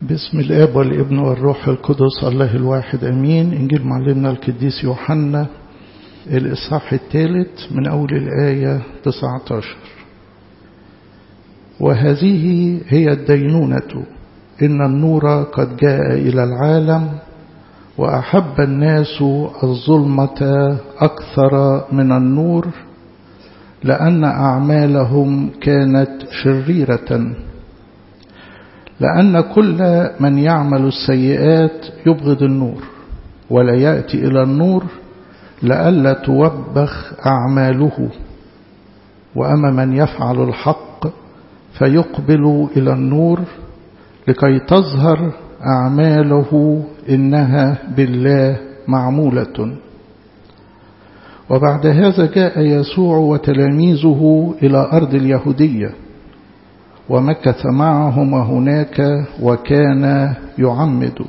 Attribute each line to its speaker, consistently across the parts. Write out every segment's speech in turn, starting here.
Speaker 1: باسم الاب والابن والروح القدس الله الواحد امين انجيل معلمنا القديس يوحنا الاصحاح الثالث من اول الايه 19 وهذه هي الدينونه ان النور قد جاء الى العالم واحب الناس الظلمه اكثر من النور لان اعمالهم كانت شريره لأن كل من يعمل السيئات يبغض النور ولا يأتي إلى النور لئلا توبخ أعماله وأما من يفعل الحق فيقبل إلى النور لكي تظهر أعماله إنها بالله معمولة وبعد هذا جاء يسوع وتلاميذه إلى أرض اليهودية ومكث معهم هناك وكان يعمد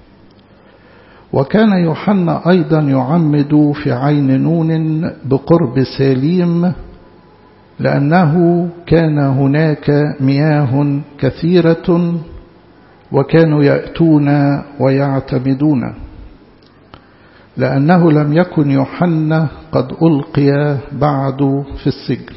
Speaker 1: وكان يوحنا أيضا يعمد في عين نون بقرب سليم لأنه كان هناك مياه كثيرة وكانوا يأتون ويعتمدون لأنه لم يكن يوحنا قد ألقي بعد في السجن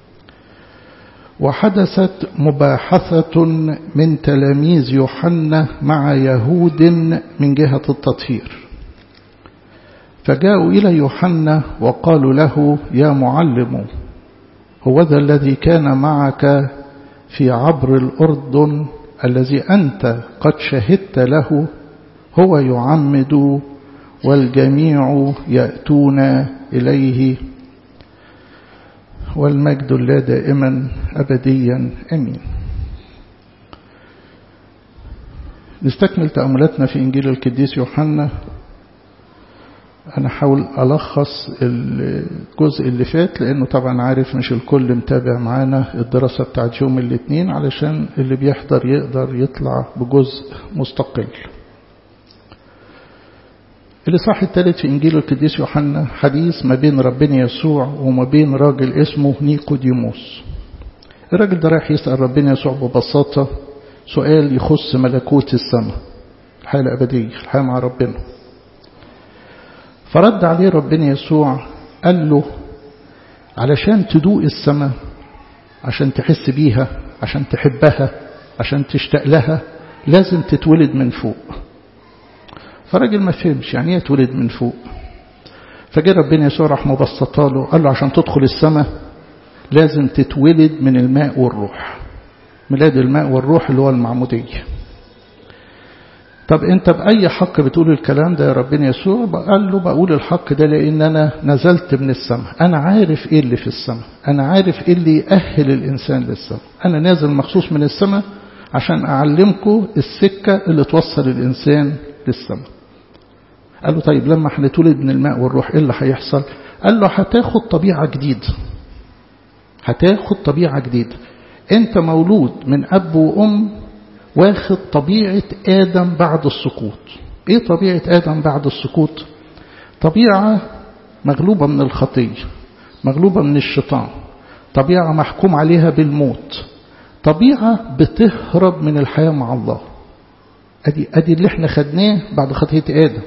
Speaker 1: وحدثت مباحثة من تلاميذ يوحنا مع يهود من جهة التطهير فجاءوا إلى يوحنا وقالوا له يا معلم هو ذا الذي كان معك في عبر الأردن الذي أنت قد شهدت له هو يعمد والجميع يأتون إليه والمجد لا دائما أبديا أمين نستكمل تأملاتنا في إنجيل القديس يوحنا أنا حاول ألخص الجزء اللي فات لأنه طبعا عارف مش الكل متابع معانا الدراسة بتاعت يوم الاثنين علشان اللي بيحضر يقدر يطلع بجزء مستقل الإصحاح الثالث في إنجيل القديس يوحنا حديث ما بين ربنا يسوع وما بين راجل اسمه نيقوديموس الراجل ده رايح يسأل ربنا يسوع ببساطة سؤال يخص ملكوت السماء الحياة الأبدية الحياة مع ربنا فرد عليه ربنا يسوع قال له علشان تدوق السماء عشان تحس بيها عشان تحبها عشان تشتاق لها لازم تتولد من فوق فراجل ما فهمش يعني ايه اتولد من فوق فجاء ربنا يسوع راح مبسطه له قال له عشان تدخل السماء لازم تتولد من الماء والروح ميلاد الماء والروح اللي هو المعمودية طب انت بأي حق بتقول الكلام ده يا ربنا يسوع قال له بقول الحق ده لأن أنا نزلت من السماء أنا عارف إيه اللي في السماء أنا عارف إيه اللي يأهل الإنسان للسماء أنا نازل مخصوص من السماء عشان أعلمكم السكة اللي توصل الإنسان للسماء قال له طيب لما هنتولد من الماء والروح ايه اللي هيحصل قال له هتاخد طبيعة جديدة هتاخد طبيعة جديدة انت مولود من اب وام واخد طبيعة ادم بعد السقوط ايه طبيعة ادم بعد السقوط طبيعة مغلوبة من الخطية مغلوبة من الشيطان طبيعة محكوم عليها بالموت طبيعة بتهرب من الحياة مع الله ادي ادي اللي احنا خدناه بعد خطيه ادم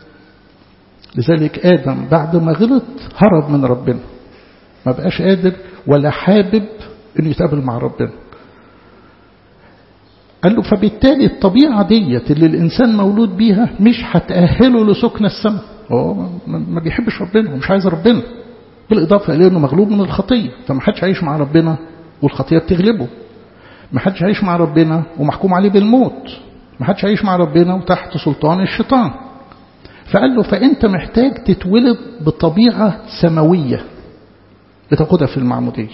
Speaker 1: لذلك ادم بعد ما غلط هرب من ربنا ما بقاش قادر ولا حابب انه يتقابل مع ربنا قال له فبالتالي الطبيعة ديت اللي الإنسان مولود بيها مش هتأهله لسكن السماء هو ما بيحبش ربنا ومش عايز ربنا بالإضافة إلى أنه مغلوب من الخطية فما حدش عايش مع ربنا والخطية بتغلبه ما حدش عايش مع ربنا ومحكوم عليه بالموت ما حدش عايش مع ربنا وتحت سلطان الشيطان فقال له فأنت محتاج تتولد بطبيعة سماوية بتاخدها في المعمودية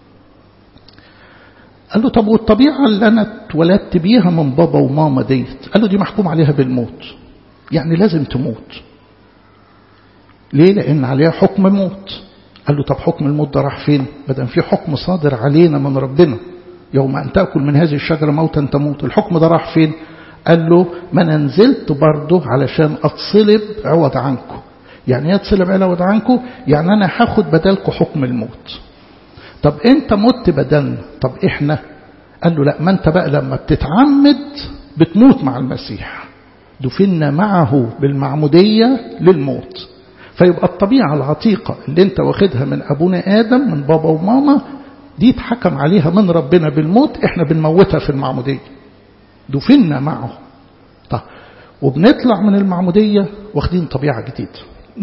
Speaker 1: قال له طب والطبيعة اللي أنا اتولدت بيها من بابا وماما ديت قال له دي محكوم عليها بالموت يعني لازم تموت ليه لأن عليها حكم موت قال له طب حكم الموت ده راح فين بدل في حكم صادر علينا من ربنا يوم أن تأكل من هذه الشجرة موتا تموت الحكم ده راح فين قال له ما انا نزلت برضه علشان اتصلب عوض عنكم يعني ايه اتصلب عوض عنكم يعني انا هاخد بدلكم حكم الموت طب انت مت بدلنا طب احنا قال له لا ما انت بقى لما بتتعمد بتموت مع المسيح دفنا معه بالمعمودية للموت فيبقى الطبيعة العتيقة اللي انت واخدها من أبونا آدم من بابا وماما دي اتحكم عليها من ربنا بالموت احنا بنموتها في المعمودية دفنا معه طيب وبنطلع من المعمودية واخدين طبيعة جديدة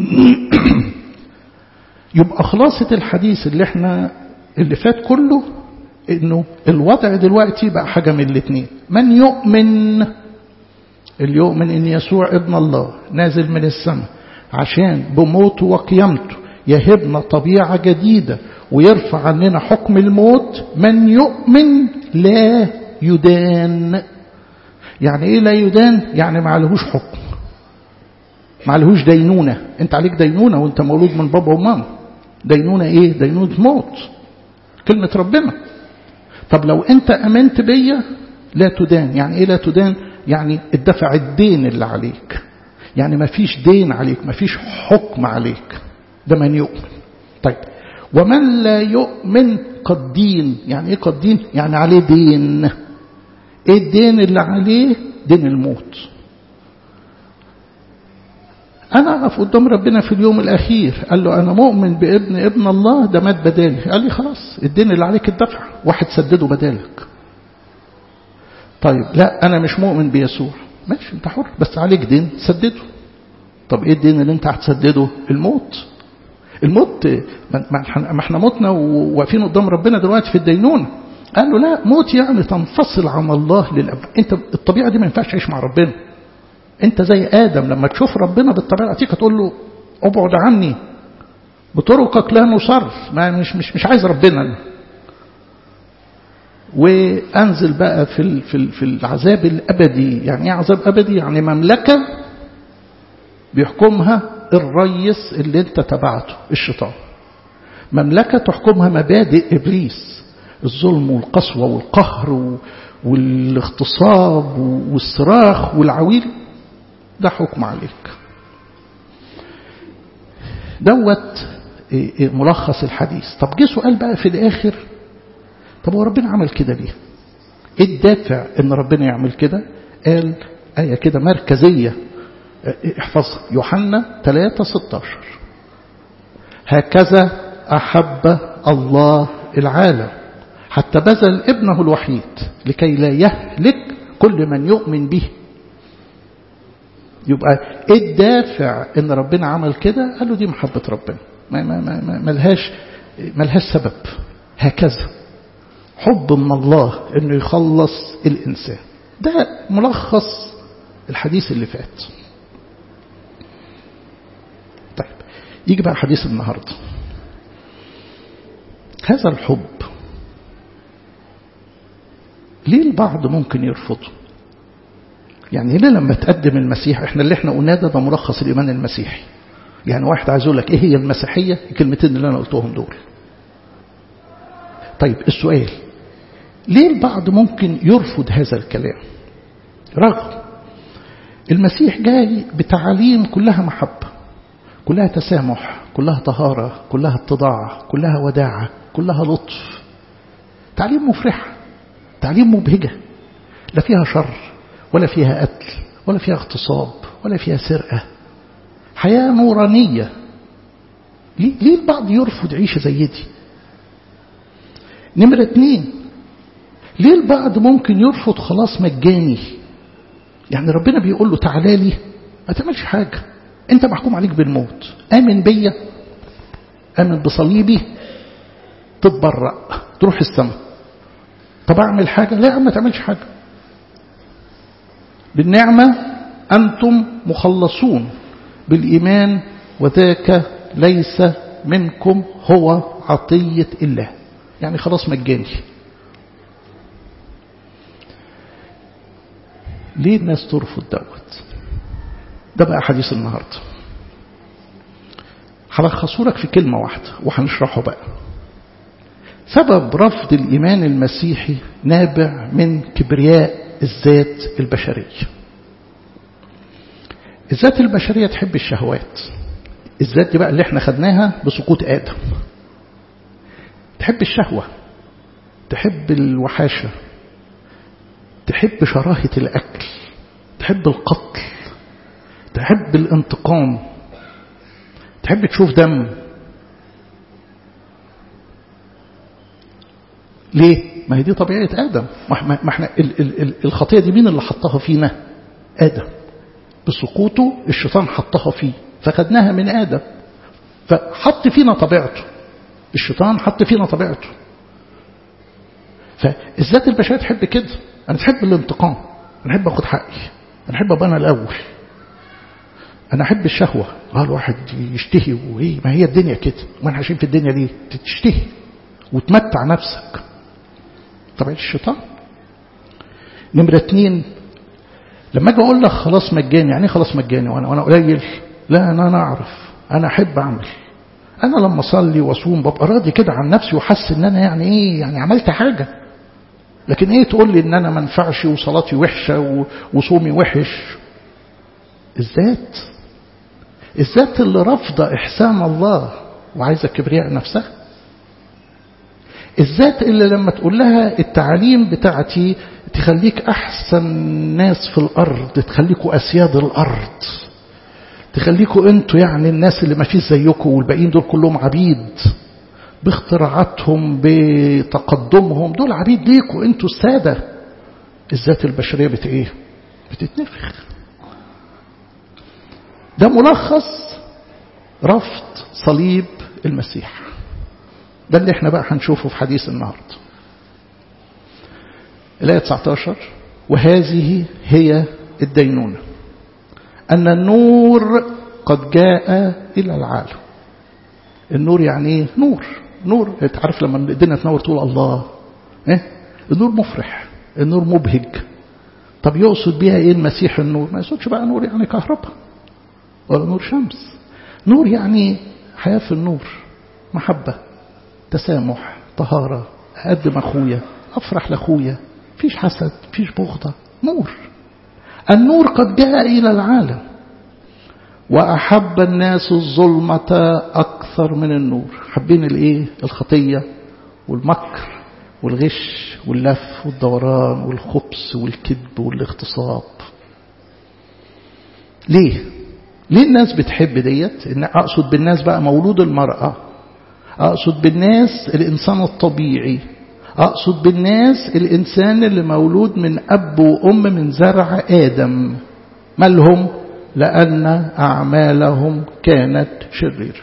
Speaker 1: يبقى خلاصة الحديث اللي احنا اللي فات كله انه الوضع دلوقتي بقى حاجة من الاثنين من يؤمن اللي يؤمن ان يسوع ابن الله نازل من السماء عشان بموته وقيامته يهبنا طبيعة جديدة ويرفع عننا حكم الموت من يؤمن لا يدان يعني ايه لا يدان يعني ما عليهوش حكم ما عليهوش دينونة انت عليك دينونة وانت مولود من بابا وماما دينونة ايه دينونة موت كلمة ربنا طب لو انت امنت بيا لا تدان يعني ايه لا تدان يعني اتدفع الدين اللي عليك يعني ما فيش دين عليك ما فيش حكم عليك ده من يؤمن طيب ومن لا يؤمن قد دين يعني ايه قد دين يعني عليه دين ايه الدين اللي عليه دين الموت انا اقف قدام ربنا في اليوم الاخير قال له انا مؤمن بابن ابن الله ده مات بدالي قال لي خلاص الدين اللي عليك اتدفع واحد سدده بدالك طيب لا انا مش مؤمن بيسوع ماشي انت حر بس عليك دين سدده طب ايه الدين اللي انت هتسدده الموت الموت ما احنا متنا وواقفين قدام ربنا دلوقتي في الدينونه قال له لا موت يعني تنفصل عن الله للأبد انت الطبيعه دي ما ينفعش تعيش مع ربنا انت زي ادم لما تشوف ربنا بالطبيعه العتيقه تقول له ابعد عني بطرقك لا نصر ما مش مش مش عايز ربنا وانزل بقى في في في العذاب الابدي يعني ايه عذاب ابدي يعني مملكه بيحكمها الريس اللي انت تبعته الشيطان مملكه تحكمها مبادئ ابليس الظلم والقسوه والقهر والاغتصاب والصراخ والعويل ده حكم عليك دوت ملخص الحديث طب جه سؤال بقى في الاخر طب هو ربنا عمل كده ليه ايه الدافع ان ربنا يعمل كده قال آية كده مركزية احفظها يوحنا 3 16 هكذا أحب الله العالم حتى بذل ابنه الوحيد لكي لا يهلك كل من يؤمن به يبقى ايه الدافع ان ربنا عمل كده قال له دي محبة ربنا ما ما ما ملهاش ملهاش سبب هكذا حب من الله انه يخلص الانسان ده ملخص الحديث اللي فات طيب يجي بقى حديث النهارده هذا الحب ليه البعض ممكن يرفضه يعني ليه لما تقدم المسيح احنا اللي احنا قلناه ده ده ملخص الايمان المسيحي يعني واحد عايز يقول لك ايه هي المسيحيه الكلمتين اللي انا قلتهم دول طيب السؤال ليه البعض ممكن يرفض هذا الكلام رغم المسيح جاي بتعاليم كلها محبة كلها تسامح كلها طهارة كلها اتضاع كلها وداعة كلها لطف تعليم مفرحة تعليم مبهجة لا فيها شر ولا فيها قتل ولا فيها اغتصاب ولا فيها سرقة حياة نورانية ليه البعض يرفض عيشة زي دي نمرة اتنين ليه البعض ممكن يرفض خلاص مجاني يعني ربنا بيقول له تعالى لي ما تعملش حاجة انت محكوم عليك بالموت امن بيا امن بصليبي تتبرأ تروح السماء طب اعمل حاجة لا ما تعملش حاجة بالنعمة أنتم مخلصون بالإيمان وذاك ليس منكم هو عطية الله يعني خلاص مجاني ليه الناس ترفض دوت ده بقى حديث النهاردة هلخصه لك في كلمة واحدة وهنشرحه بقى سبب رفض الإيمان المسيحي نابع من كبرياء الذات البشرية الذات البشرية تحب الشهوات الذات دي بقى اللي احنا خدناها بسقوط آدم تحب الشهوة تحب الوحاشة تحب شراهة الأكل تحب القتل تحب الانتقام تحب تشوف دم ليه؟ ما هي دي طبيعة آدم ما احنا ال ال ال الخطية دي مين اللي حطها فينا؟ آدم بسقوطه الشيطان حطها فيه فخدناها من آدم فحط فينا طبيعته الشيطان حط فينا طبيعته فالذات البشرية تحب كده أنا تحب الانتقام أنا أحب أخد حقي أنا أحب أبقى أنا الأول أنا أحب الشهوة قال الواحد يشتهي وإيه ما هي الدنيا كده ما احنا عايشين في الدنيا دي تشتهي وتمتع نفسك طبيعة الشيطان نمرة اتنين لما اجي اقول لك خلاص مجاني يعني خلاص مجاني وانا وانا قليل لا انا انا اعرف انا احب اعمل انا لما اصلي واصوم ببقى راضي كده عن نفسي وحاسس ان انا يعني ايه يعني عملت حاجه لكن ايه تقول لي ان انا ما ينفعش وصلاتي وحشه وصومي وحش الذات الذات اللي رافضه احسان الله وعايزه كبرياء نفسها الذات اللي لما تقول لها التعاليم بتاعتي تخليك أحسن ناس في الأرض تخليكوا أسياد الأرض تخليكوا أنتوا يعني الناس اللي ما فيش زيكم والباقيين دول كلهم عبيد باختراعاتهم بتقدمهم دول عبيد ليكوا أنتوا السادة الذات البشرية بت إيه؟ بتتنفخ ده ملخص رفض صليب المسيح ده اللي احنا بقى هنشوفه في حديث النهارده الآية 19 وهذه هي الدينونة أن النور قد جاء إلى العالم النور يعني ايه نور نور تعرف لما الدنيا تنور تقول الله إيه؟ النور مفرح النور مبهج طب يقصد بيها ايه المسيح النور ما يقصدش بقى نور يعني كهرباء ولا نور شمس نور يعني حياة في النور محبة تسامح طهارة أقدم أخويا أفرح لأخويا فيش حسد فيش بغضة نور النور قد جاء إلى العالم وأحب الناس الظلمة أكثر من النور حابين الإيه الخطية والمكر والغش واللف والدوران والخبث والكذب والاغتصاب ليه ليه الناس بتحب ديت إن أقصد بالناس بقى مولود المرأة أقصد بالناس الإنسان الطبيعي أقصد بالناس الإنسان اللي مولود من أب وأم من زرع آدم مالهم لأن أعمالهم كانت شريرة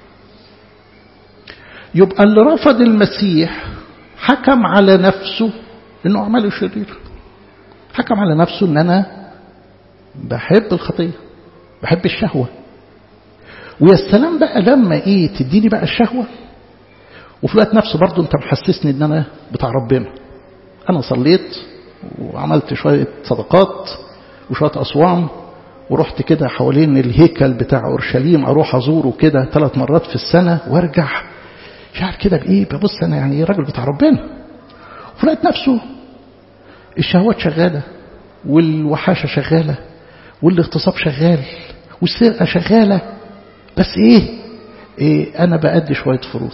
Speaker 1: يبقى اللي رفض المسيح حكم على نفسه انه اعماله شريره حكم على نفسه ان انا بحب الخطيه بحب الشهوه ويا سلام بقى لما ايه تديني بقى الشهوه وفي الوقت نفسه برضه انت محسسني ان انا بتاع ربنا انا صليت وعملت شويه صدقات وشويه اصوام ورحت كده حوالين الهيكل بتاع اورشليم اروح ازوره كده ثلاث مرات في السنه وارجع شعر كده بايه ببص انا يعني راجل بتاع ربنا وفي الوقت نفسه الشهوات شغاله والوحاشه شغاله والاغتصاب شغال والسرقه شغاله بس ايه, إيه انا بأدي شويه فروض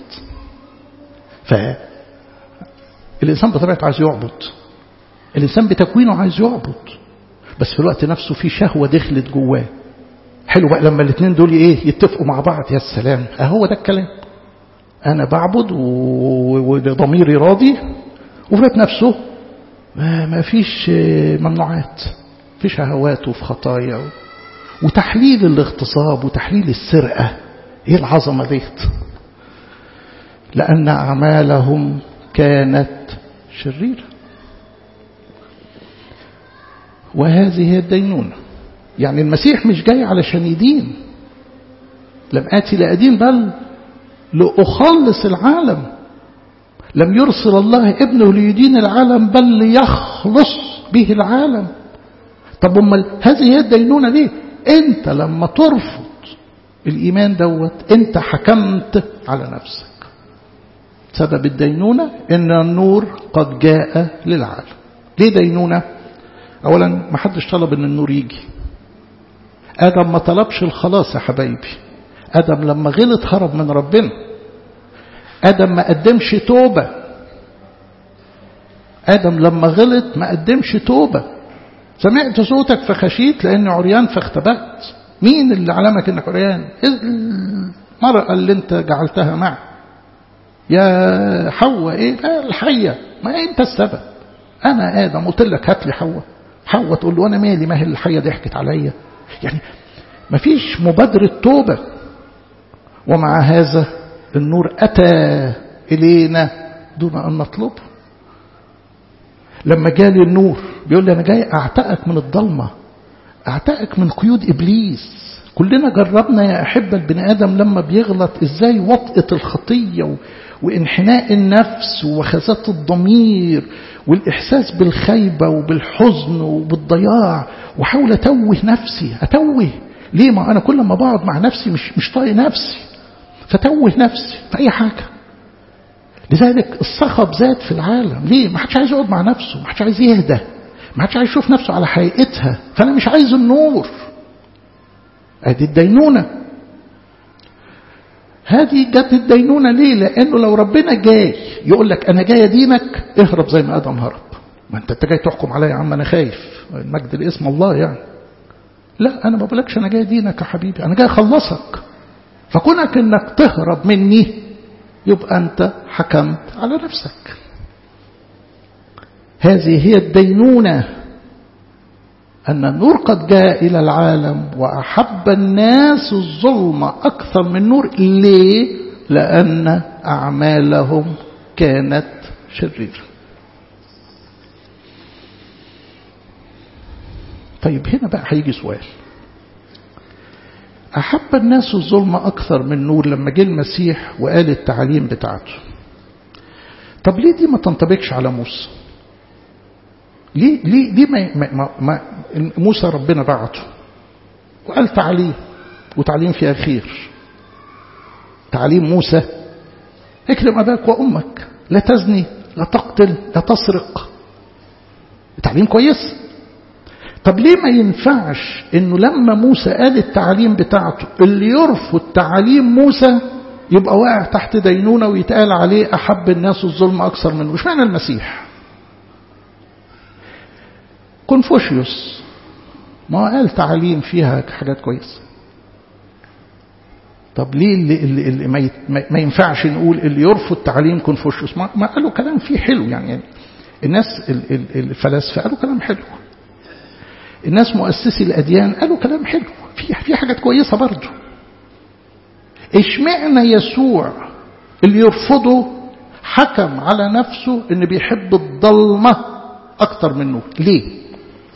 Speaker 1: فالإنسان بطبيعته عايز يعبد الإنسان بتكوينه عايز يعبد بس في الوقت نفسه في شهوة دخلت جواه حلو بقى لما الاثنين دول ايه يتفقوا مع بعض يا سلام اهو ده الكلام انا بعبد وضميري راضي وفي الوقت نفسه ما, ما فيش ممنوعات في شهوات وفي خطايا وتحليل الاغتصاب وتحليل السرقة ايه العظمة ديت لأن أعمالهم كانت شريرة وهذه هي الدينونة يعني المسيح مش جاي علشان يدين لم آتي لأدين بل لأخلص العالم لم يرسل الله ابنه ليدين العالم بل ليخلص به العالم طب امال هذه هي الدينونة دي انت لما ترفض الإيمان دوت انت حكمت على نفسك سبب الدينونة إن النور قد جاء للعالم ليه دينونة أولا ما حدش طلب إن النور يجي آدم ما طلبش الخلاص يا حبايبي آدم لما غلط هرب من ربنا آدم ما قدمش توبة آدم لما غلط ما قدمش توبة سمعت صوتك فخشيت لأني عريان فاختبأت مين اللي علمك انك عريان المرأة اللي انت جعلتها معه يا حواء ايه الحية ما انت السبب انا ادم قلت لك هات لي حواء حواء تقول له انا مالي ما هي الحية ضحكت عليا يعني ما فيش مبادرة توبة ومع هذا النور أتى إلينا دون أن نطلبه لما جالي النور بيقول لي أنا جاي أعتقك من الضلمة أعتقك من قيود إبليس كلنا جربنا يا أحبة البني آدم لما بيغلط إزاي وطئة الخطية وانحناء النفس وخزات الضمير والإحساس بالخيبة وبالحزن وبالضياع وحاول أتوه نفسي أتوه ليه ما أنا كل ما بقعد مع نفسي مش مش طايق نفسي فتوه نفسي في أي حاجة لذلك الصخب زاد في العالم ليه ما حدش عايز يقعد مع نفسه ما حدش عايز يهدى ما حدش عايز يشوف نفسه على حقيقتها فأنا مش عايز النور ادي الدينونة هذه جت الدينونة ليه لأنه لو ربنا جاي يقول لك أنا جاي أدينك اهرب زي ما آدم هرب ما أنت أنت جاي تحكم عليا يا عم أنا خايف المجد لاسم الله يعني لا أنا ما بقولكش أنا جاي أدينك يا حبيبي أنا جاي أخلصك فكونك أنك تهرب مني يبقى أنت حكمت على نفسك هذه هي الدينونة أن النور قد جاء إلى العالم وأحب الناس الظلم أكثر من نور ليه؟ لأن أعمالهم كانت شريرة طيب هنا بقى هيجي سؤال أحب الناس الظلم أكثر من نور لما جه المسيح وقال التعاليم بتاعته طب ليه دي ما تنطبقش على موسى ليه ليه ليه ما, ما, ما موسى ربنا بعته وقال تعليم وتعليم فيها خير تعليم موسى اكرم اباك وامك لا تزني لا تقتل لا تسرق تعليم كويس طب ليه ما ينفعش انه لما موسى قال التعليم بتاعته اللي يرفض تعليم موسى يبقى واقع تحت دينونة ويتقال عليه أحب الناس الظلم أكثر منه مش معنى المسيح كونفوشيوس ما قال تعليم فيها حاجات كويسة طب ليه اللي, اللي, اللي ما, ما ينفعش نقول اللي يرفض تعليم كونفوشيوس ما, ما قالوا كلام فيه حلو يعني الناس الفلاسفة قالوا كلام حلو الناس مؤسسي الأديان قالوا كلام حلو في في حاجات كويسة برضه اشمعنى يسوع اللي يرفضه حكم على نفسه ان بيحب الضلمة اكتر من النور ليه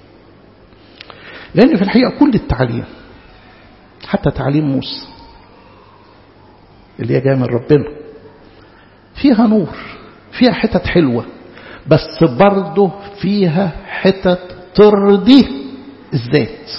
Speaker 1: لان في الحقيقة كل التعليم حتى تعليم موسى اللي هي جايه من ربنا فيها نور فيها حتت حلوة بس برضه فيها حتت ترضي الذات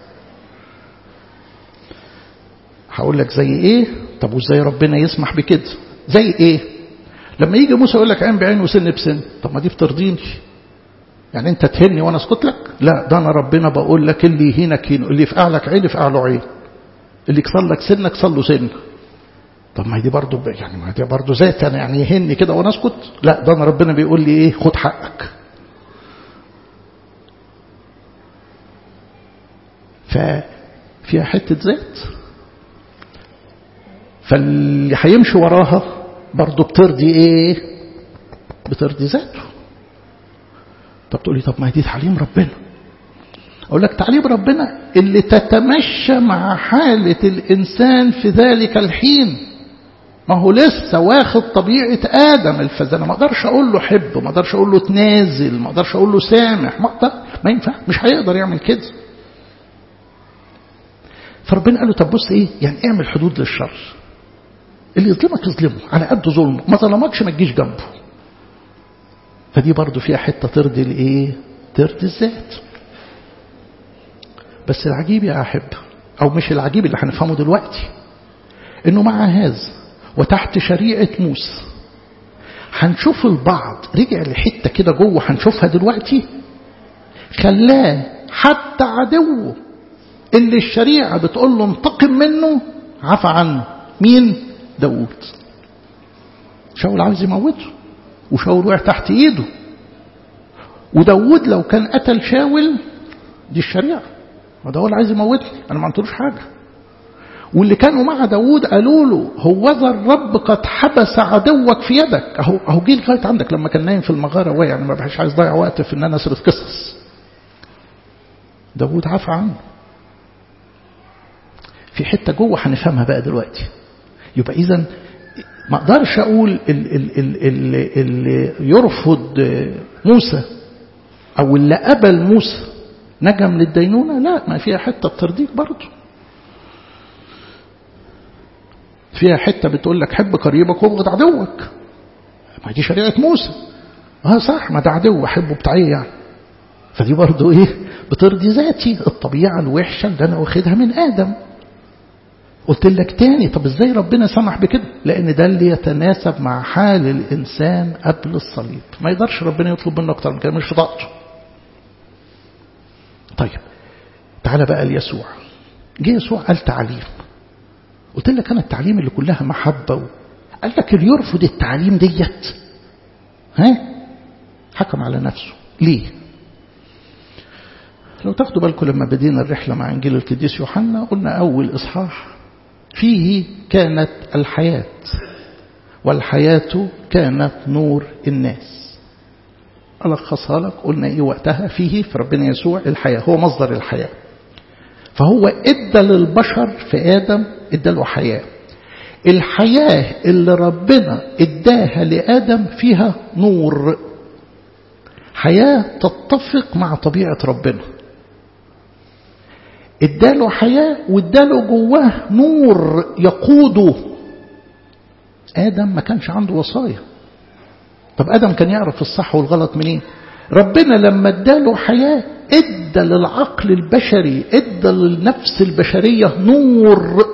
Speaker 1: هقول لك زي ايه طب وازاي ربنا يسمح بكده زي ايه لما يجي موسى يقول لك عين بعين وسن بسن طب ما دي بترضيني يعني انت تهني وانا اسكت لك لا ده انا ربنا بقول لك اللي يهينك هينه اللي يفقع لك عين يفقع له عين اللي يكسر لك سنك كسر له سن طب ما دي برضه يعني ما دي برضه ذات انا يعني يهني كده وانا اسكت لا ده انا ربنا بيقول لي ايه خد حقك ففيها حته ذات فاللي هيمشي وراها برضه بترضي ايه بترضي ذاته طب تقولي طب ما هي دي تعليم ربنا اقول لك تعليم ربنا اللي تتمشى مع حالة الانسان في ذلك الحين ما هو لسه واخد طبيعة آدم الفزانة ما اقدرش اقول له حب ما اقدرش اقول له تنازل ما اقدرش اقول له سامح ما اقدر ما ينفع مش هيقدر يعمل كده فربنا قال له طب بص ايه يعني اعمل حدود للشر اللي يظلمك يظلمه على قد ظلمه ما ظلمكش ما تجيش جنبه فدي برضو فيها حتة ترضي الايه ترضي الذات بس العجيب يا أحب أو مش العجيب اللي هنفهمه دلوقتي إنه مع هذا وتحت شريعة موسى هنشوف البعض رجع لحتة كده جوه هنشوفها دلوقتي خلاه حتى عدوه اللي الشريعة بتقول له انتقم منه عفى عنه مين داوود شاول عاوز يموته وشاول وقع تحت ايده وداود لو كان قتل شاول دي الشريعة وده هو اللي عايز يموتني أنا ما عملتلوش حاجة واللي كانوا مع داود قالوا له هوذا الرب قد حبس عدوك في يدك اهو اهو جه لغايه عندك لما كان نايم في المغاره وهي يعني ما بقاش عايز اضيع وقت في ان انا اسرد قصص داود عفى عنه في حته جوه هنفهمها بقى دلوقتي يبقى اذا ما اقدرش اقول اللي يرفض موسى او اللي قبل موسى نجا من الدينونه لا ما فيها حته ترضيك برضه فيها حتة بتقول لك حب قريبك وابغض عدوك ما دي شريعة موسى اه صح ما ده عدو احبه بتاع ايه يعني فدي برضه ايه بترضي ذاتي الطبيعة الوحشة اللي انا واخدها من ادم قلت لك تاني طب ازاي ربنا سمح بكده لان ده اللي يتناسب مع حال الانسان قبل الصليب ما يقدرش ربنا يطلب منه اكتر من كده مش في طاقته طيب تعالى بقى ليسوع جه يسوع قال تعليم قلت لك أنا التعليم اللي كلها محبة قال لك اللي يرفض التعليم ديت ها حكم على نفسه ليه لو تاخدوا بالكم لما بدينا الرحلة مع إنجيل القديس يوحنا قلنا أول إصحاح فيه كانت الحياة والحياة كانت نور الناس ألخصها لك قلنا إيه وقتها فيه في ربنا يسوع الحياة هو مصدر الحياة فهو ادى للبشر في آدم ادى له حياة الحياة اللي ربنا اداها لآدم فيها نور حياة تتفق مع طبيعة ربنا اداله حياة واداله جواه نور يقوده آدم ما كانش عنده وصايا طب آدم كان يعرف الصح والغلط منين ربنا لما اداله حياة ادى للعقل البشري ادى للنفس البشرية نور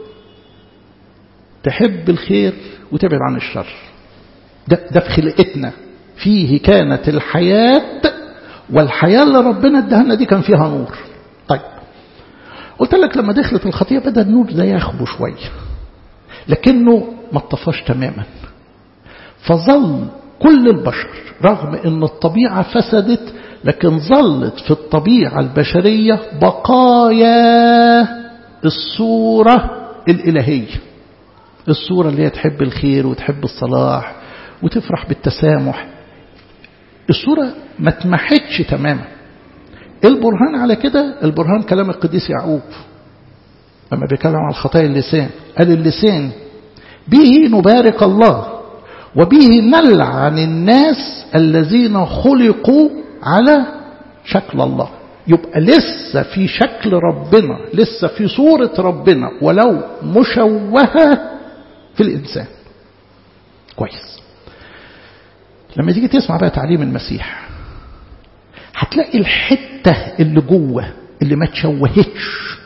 Speaker 1: تحب الخير وتبعد عن الشر ده, ده في خلقتنا فيه كانت الحياة والحياة اللي ربنا اداها لنا دي كان فيها نور طيب قلت لك لما دخلت الخطية بدأ النور ده يخبو شوية لكنه ما اتطفاش تماما فظل كل البشر رغم ان الطبيعة فسدت لكن ظلت في الطبيعة البشرية بقايا الصورة الإلهية الصورة اللي هي تحب الخير وتحب الصلاح وتفرح بالتسامح الصورة ما تمحتش تماما البرهان على كده البرهان كلام القديس يعقوب لما بيتكلم عن الخطايا اللسان قال اللسان به نبارك الله وبه نلعن الناس الذين خلقوا على شكل الله يبقى لسه في شكل ربنا لسه في صورة ربنا ولو مشوهة في الإنسان كويس لما تيجي تسمع بقى تعليم المسيح هتلاقي الحتة اللي جوه اللي ما تشوهتش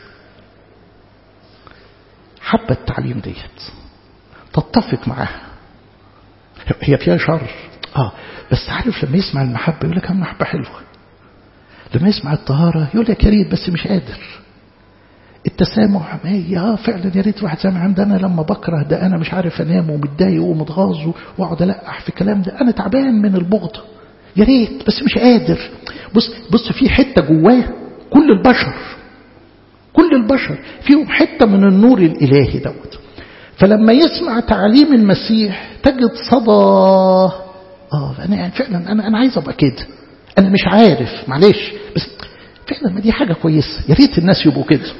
Speaker 1: حبة التعليم ديت تتفق معاها هي فيها شر اه بس عارف لما يسمع المحبة يقول لك محبة حلوة لما يسمع الطهارة يقول لك يا ريت بس مش قادر التسامح ما هي اه فعلا يا ريت واحد سامع عندنا لما بكره ده انا مش عارف انام ومتضايق ومتغاظ واقعد القح في الكلام ده انا تعبان من البغض يا ريت بس مش قادر بص بص في حته جواه كل البشر كل البشر فيهم حته من النور الالهي دوت فلما يسمع تعليم المسيح تجد صدى اه انا يعني فعلا انا انا عايز ابقى كده انا مش عارف معلش بس فعلا ما دي حاجه كويسه يا ريت الناس يبقوا كده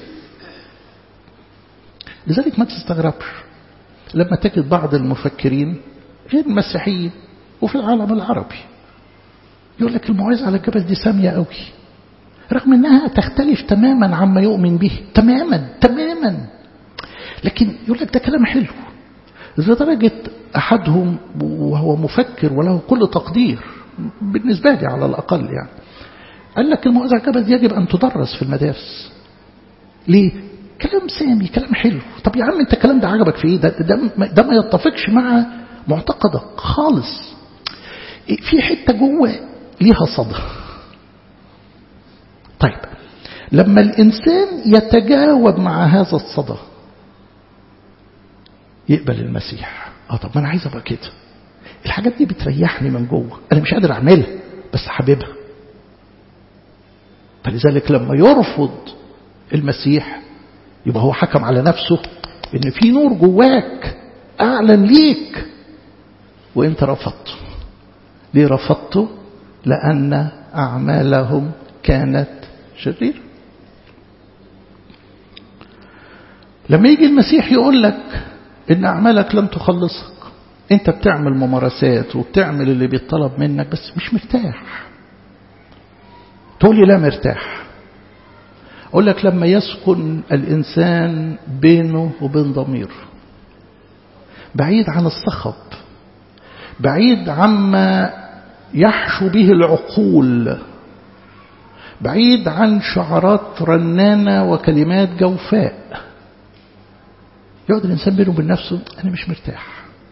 Speaker 1: لذلك ما تستغربش لما تجد بعض المفكرين غير المسيحيين وفي العالم العربي يقول لك الموعظة على الجبل دي سامية قوي رغم انها تختلف تماما عما يؤمن به تماما تماما لكن يقول لك ده كلام حلو لدرجة أحدهم وهو مفكر وله كل تقدير بالنسبة لي على الأقل يعني قال لك الموعظة على الجبل دي يجب أن تدرس في المدارس ليه؟ كلام سامي كلام حلو طب يا عم انت الكلام ده عجبك في ايه ده, ده, ده ما يتفقش مع معتقدك خالص في حتة جوه ليها صدى طيب لما الإنسان يتجاوب مع هذا الصدى يقبل المسيح اه طب ما انا عايز ابقى كده الحاجات دي بتريحني من جوه انا مش قادر اعملها بس حاببها فلذلك لما يرفض المسيح يبقى هو حكم على نفسه ان في نور جواك اعلن ليك وانت رفضته ليه رفضته لان اعمالهم كانت شريره لما يجي المسيح يقول لك ان اعمالك لن تخلصك انت بتعمل ممارسات وبتعمل اللي بيطلب منك بس مش مرتاح تقول لي لا مرتاح اقول لك لما يسكن الانسان بينه وبين ضميره بعيد عن الصخب بعيد عما يحشو به العقول بعيد عن شعارات رنانة وكلمات جوفاء يقعد الإنسان بينه وبين نفسه أنا مش مرتاح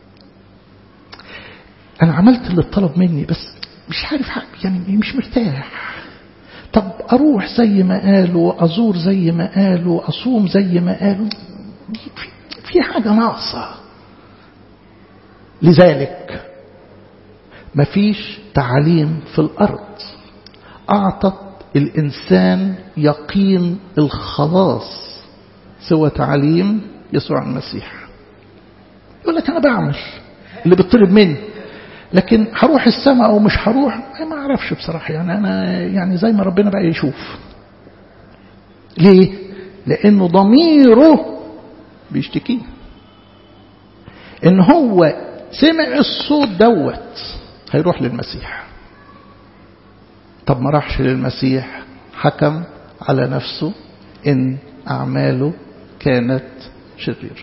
Speaker 1: أنا عملت اللي اتطلب مني بس مش عارف يعني مش مرتاح طب أروح زي ما قالوا أزور زي ما قالوا أصوم زي ما قالوا في حاجة ناقصة لذلك مفيش تعليم في الأرض أعطت الإنسان يقين الخلاص سوى تعليم يسوع المسيح يقول لك أنا بعمل اللي بيطلب مني لكن هروح السماء أو مش هروح ما أعرفش بصراحة يعني أنا يعني زي ما ربنا بقى يشوف ليه؟ لأنه ضميره بيشتكيه إن هو سمع الصوت دوت هيروح للمسيح طب ما راحش للمسيح حكم على نفسه إن أعماله كانت شريرة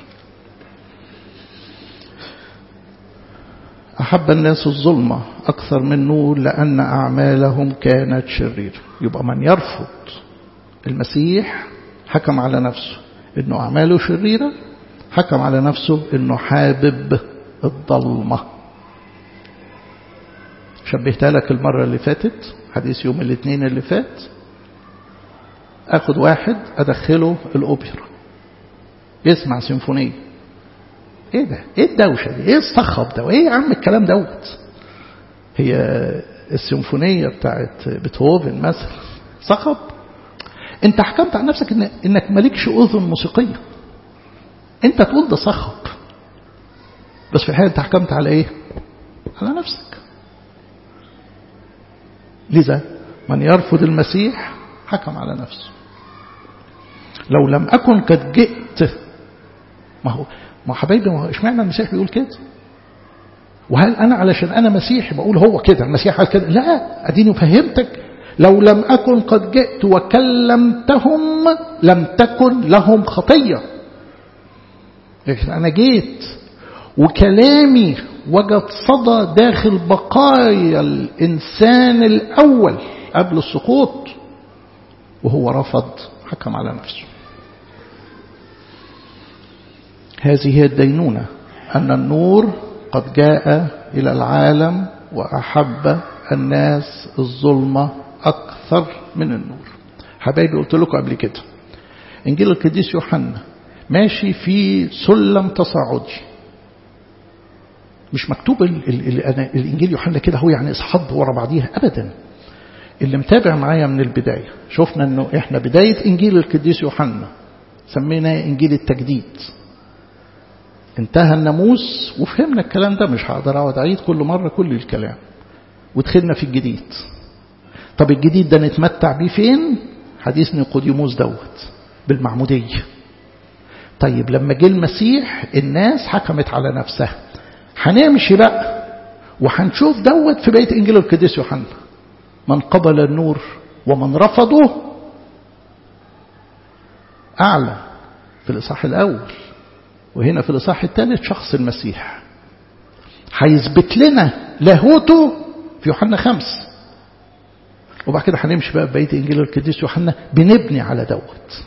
Speaker 1: أحب الناس الظلمة أكثر من نور لأن أعمالهم كانت شريرة يبقى من يرفض المسيح حكم على نفسه إنه أعماله شريرة حكم على نفسه إنه حابب الظلمة شبهتها لك المرة اللي فاتت حديث يوم الاثنين اللي فات أخد واحد أدخله الأوبرا يسمع سيمفونية ايه ده ايه الدوشة دي ايه الصخب ده ايه يا عم الكلام دوت هي السيمفونية بتاعت بيتهوفن مثلا صخب انت حكمت عن نفسك إن انك مالكش اذن موسيقية انت تقول ده صخب بس في الحقيقة انت حكمت على ايه على نفسك لذا من يرفض المسيح حكم على نفسه لو لم أكن قد جئت ما هو ما حبايبي ما هو اشمعنى المسيح بيقول كده وهل أنا علشان أنا مسيحي بقول هو كده المسيح قال كده لا أديني فهمتك لو لم أكن قد جئت وكلمتهم لم تكن لهم خطية لكن أنا جيت وكلامي وجد صدى داخل بقايا الإنسان الأول قبل السقوط وهو رفض حكم على نفسه هذه هي الدينونة أن النور قد جاء إلى العالم وأحب الناس الظلمة أكثر من النور حبايبي قلت لكم قبل كده إنجيل القديس يوحنا ماشي في سلم تصاعدي مش مكتوب ال ال ال الإنجيل يوحنا كده هو يعني إصحاب ورا بعضيها أبدا اللي متابع معايا من البداية شفنا أنه إحنا بداية إنجيل القديس يوحنا سميناه إنجيل التجديد انتهى الناموس وفهمنا الكلام ده مش هقدر اقعد اعيد كل مرة كل الكلام ودخلنا في الجديد طب الجديد ده نتمتع بيه فين حديث نيقوديموس دوت بالمعمودية طيب لما جه المسيح الناس حكمت على نفسها هنمشي بقى وهنشوف دوت في بيت انجيل القديس يوحنا من قبل النور ومن رفضه اعلى في الاصحاح الاول وهنا في الإصحاح الثالث شخص المسيح هيثبت لنا لاهوته في يوحنا خمس وبعد كده هنمشي بقى بقية إنجيل القديس يوحنا بنبني على دوت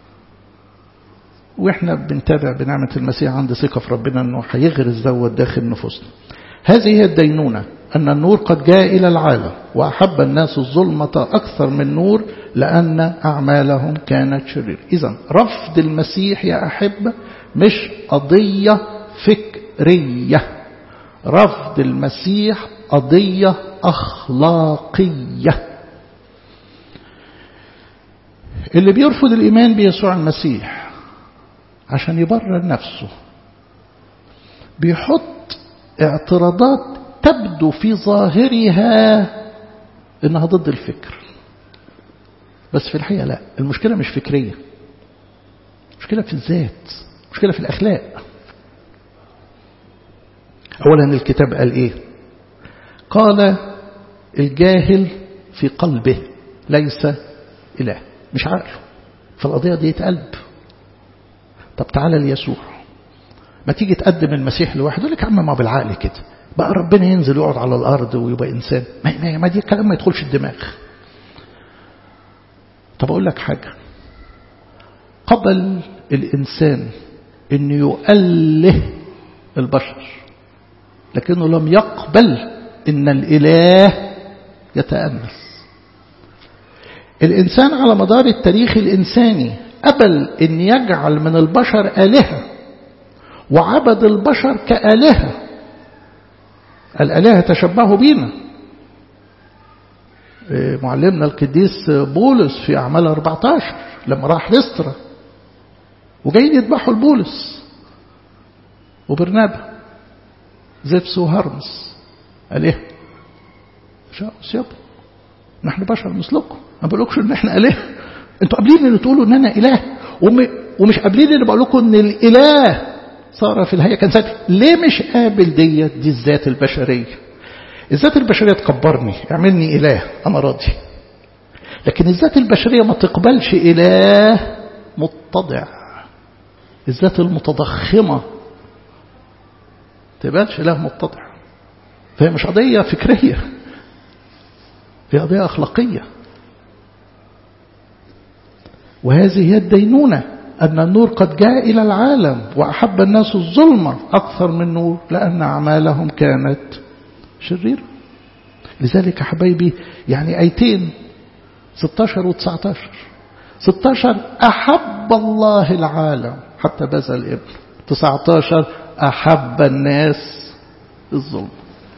Speaker 1: واحنا بنتابع بنعمة المسيح عند ثقة في ربنا انه هيغرس دوت داخل نفوسنا هذه هي الدينونة أن النور قد جاء إلى العالم وأحب الناس الظلمة أكثر من النور لأن أعمالهم كانت شريرة إذا رفض المسيح يا أحبة مش قضية فكرية رفض المسيح قضية أخلاقية اللي بيرفض الإيمان بيسوع المسيح عشان يبرر نفسه بيحط اعتراضات تبدو في ظاهرها انها ضد الفكر بس في الحقيقة لا المشكلة مش فكرية المشكلة في الذات المشكلة في الأخلاق أولا الكتاب قال إيه قال الجاهل في قلبه ليس إله مش عقله فالقضية دي قلب طب تعالى ليسوع ما تيجي تقدم المسيح لواحد يقول لك يا عم ما بالعقل كده بقى ربنا ينزل يقعد على الأرض ويبقى إنسان ما, ما دي الكلام ما يدخلش الدماغ طب أقول لك حاجة قبل الإنسان أن يؤله البشر لكنه لم يقبل أن الإله يتأنس الإنسان على مدار التاريخ الإنساني قبل أن يجعل من البشر آلهة وعبد البشر كآلهة الآلهة تشبهوا بينا معلمنا القديس بولس في أعمال 14 لما راح لسترا وجايين يذبحوا البولس وبرنابا زفس وهرمس قال ايه شاء سيبوا نحن بشر مثلكم ما بقولكش ان احنا اله انتوا قابلين ان تقولوا ان انا اله ومش قابلين ان بقول لكم ان الاله صار في الهيئه كان ذاتي ليه مش قابل ديت دي الذات البشريه الذات البشريه تكبرني اعملني اله انا راضي لكن الذات البشريه ما تقبلش اله متضع الذات المتضخمه تقبلش اله متضع فهي مش قضيه فكريه هي قضيه اخلاقيه وهذه هي الدينونه أن النور قد جاء إلى العالم وأحب الناس الظلمة أكثر من النور لأن أعمالهم كانت شريرة لذلك حبايبي يعني آيتين 16 و 19 16 أحب الله العالم حتى بذل الابن 19 أحب الناس الظلم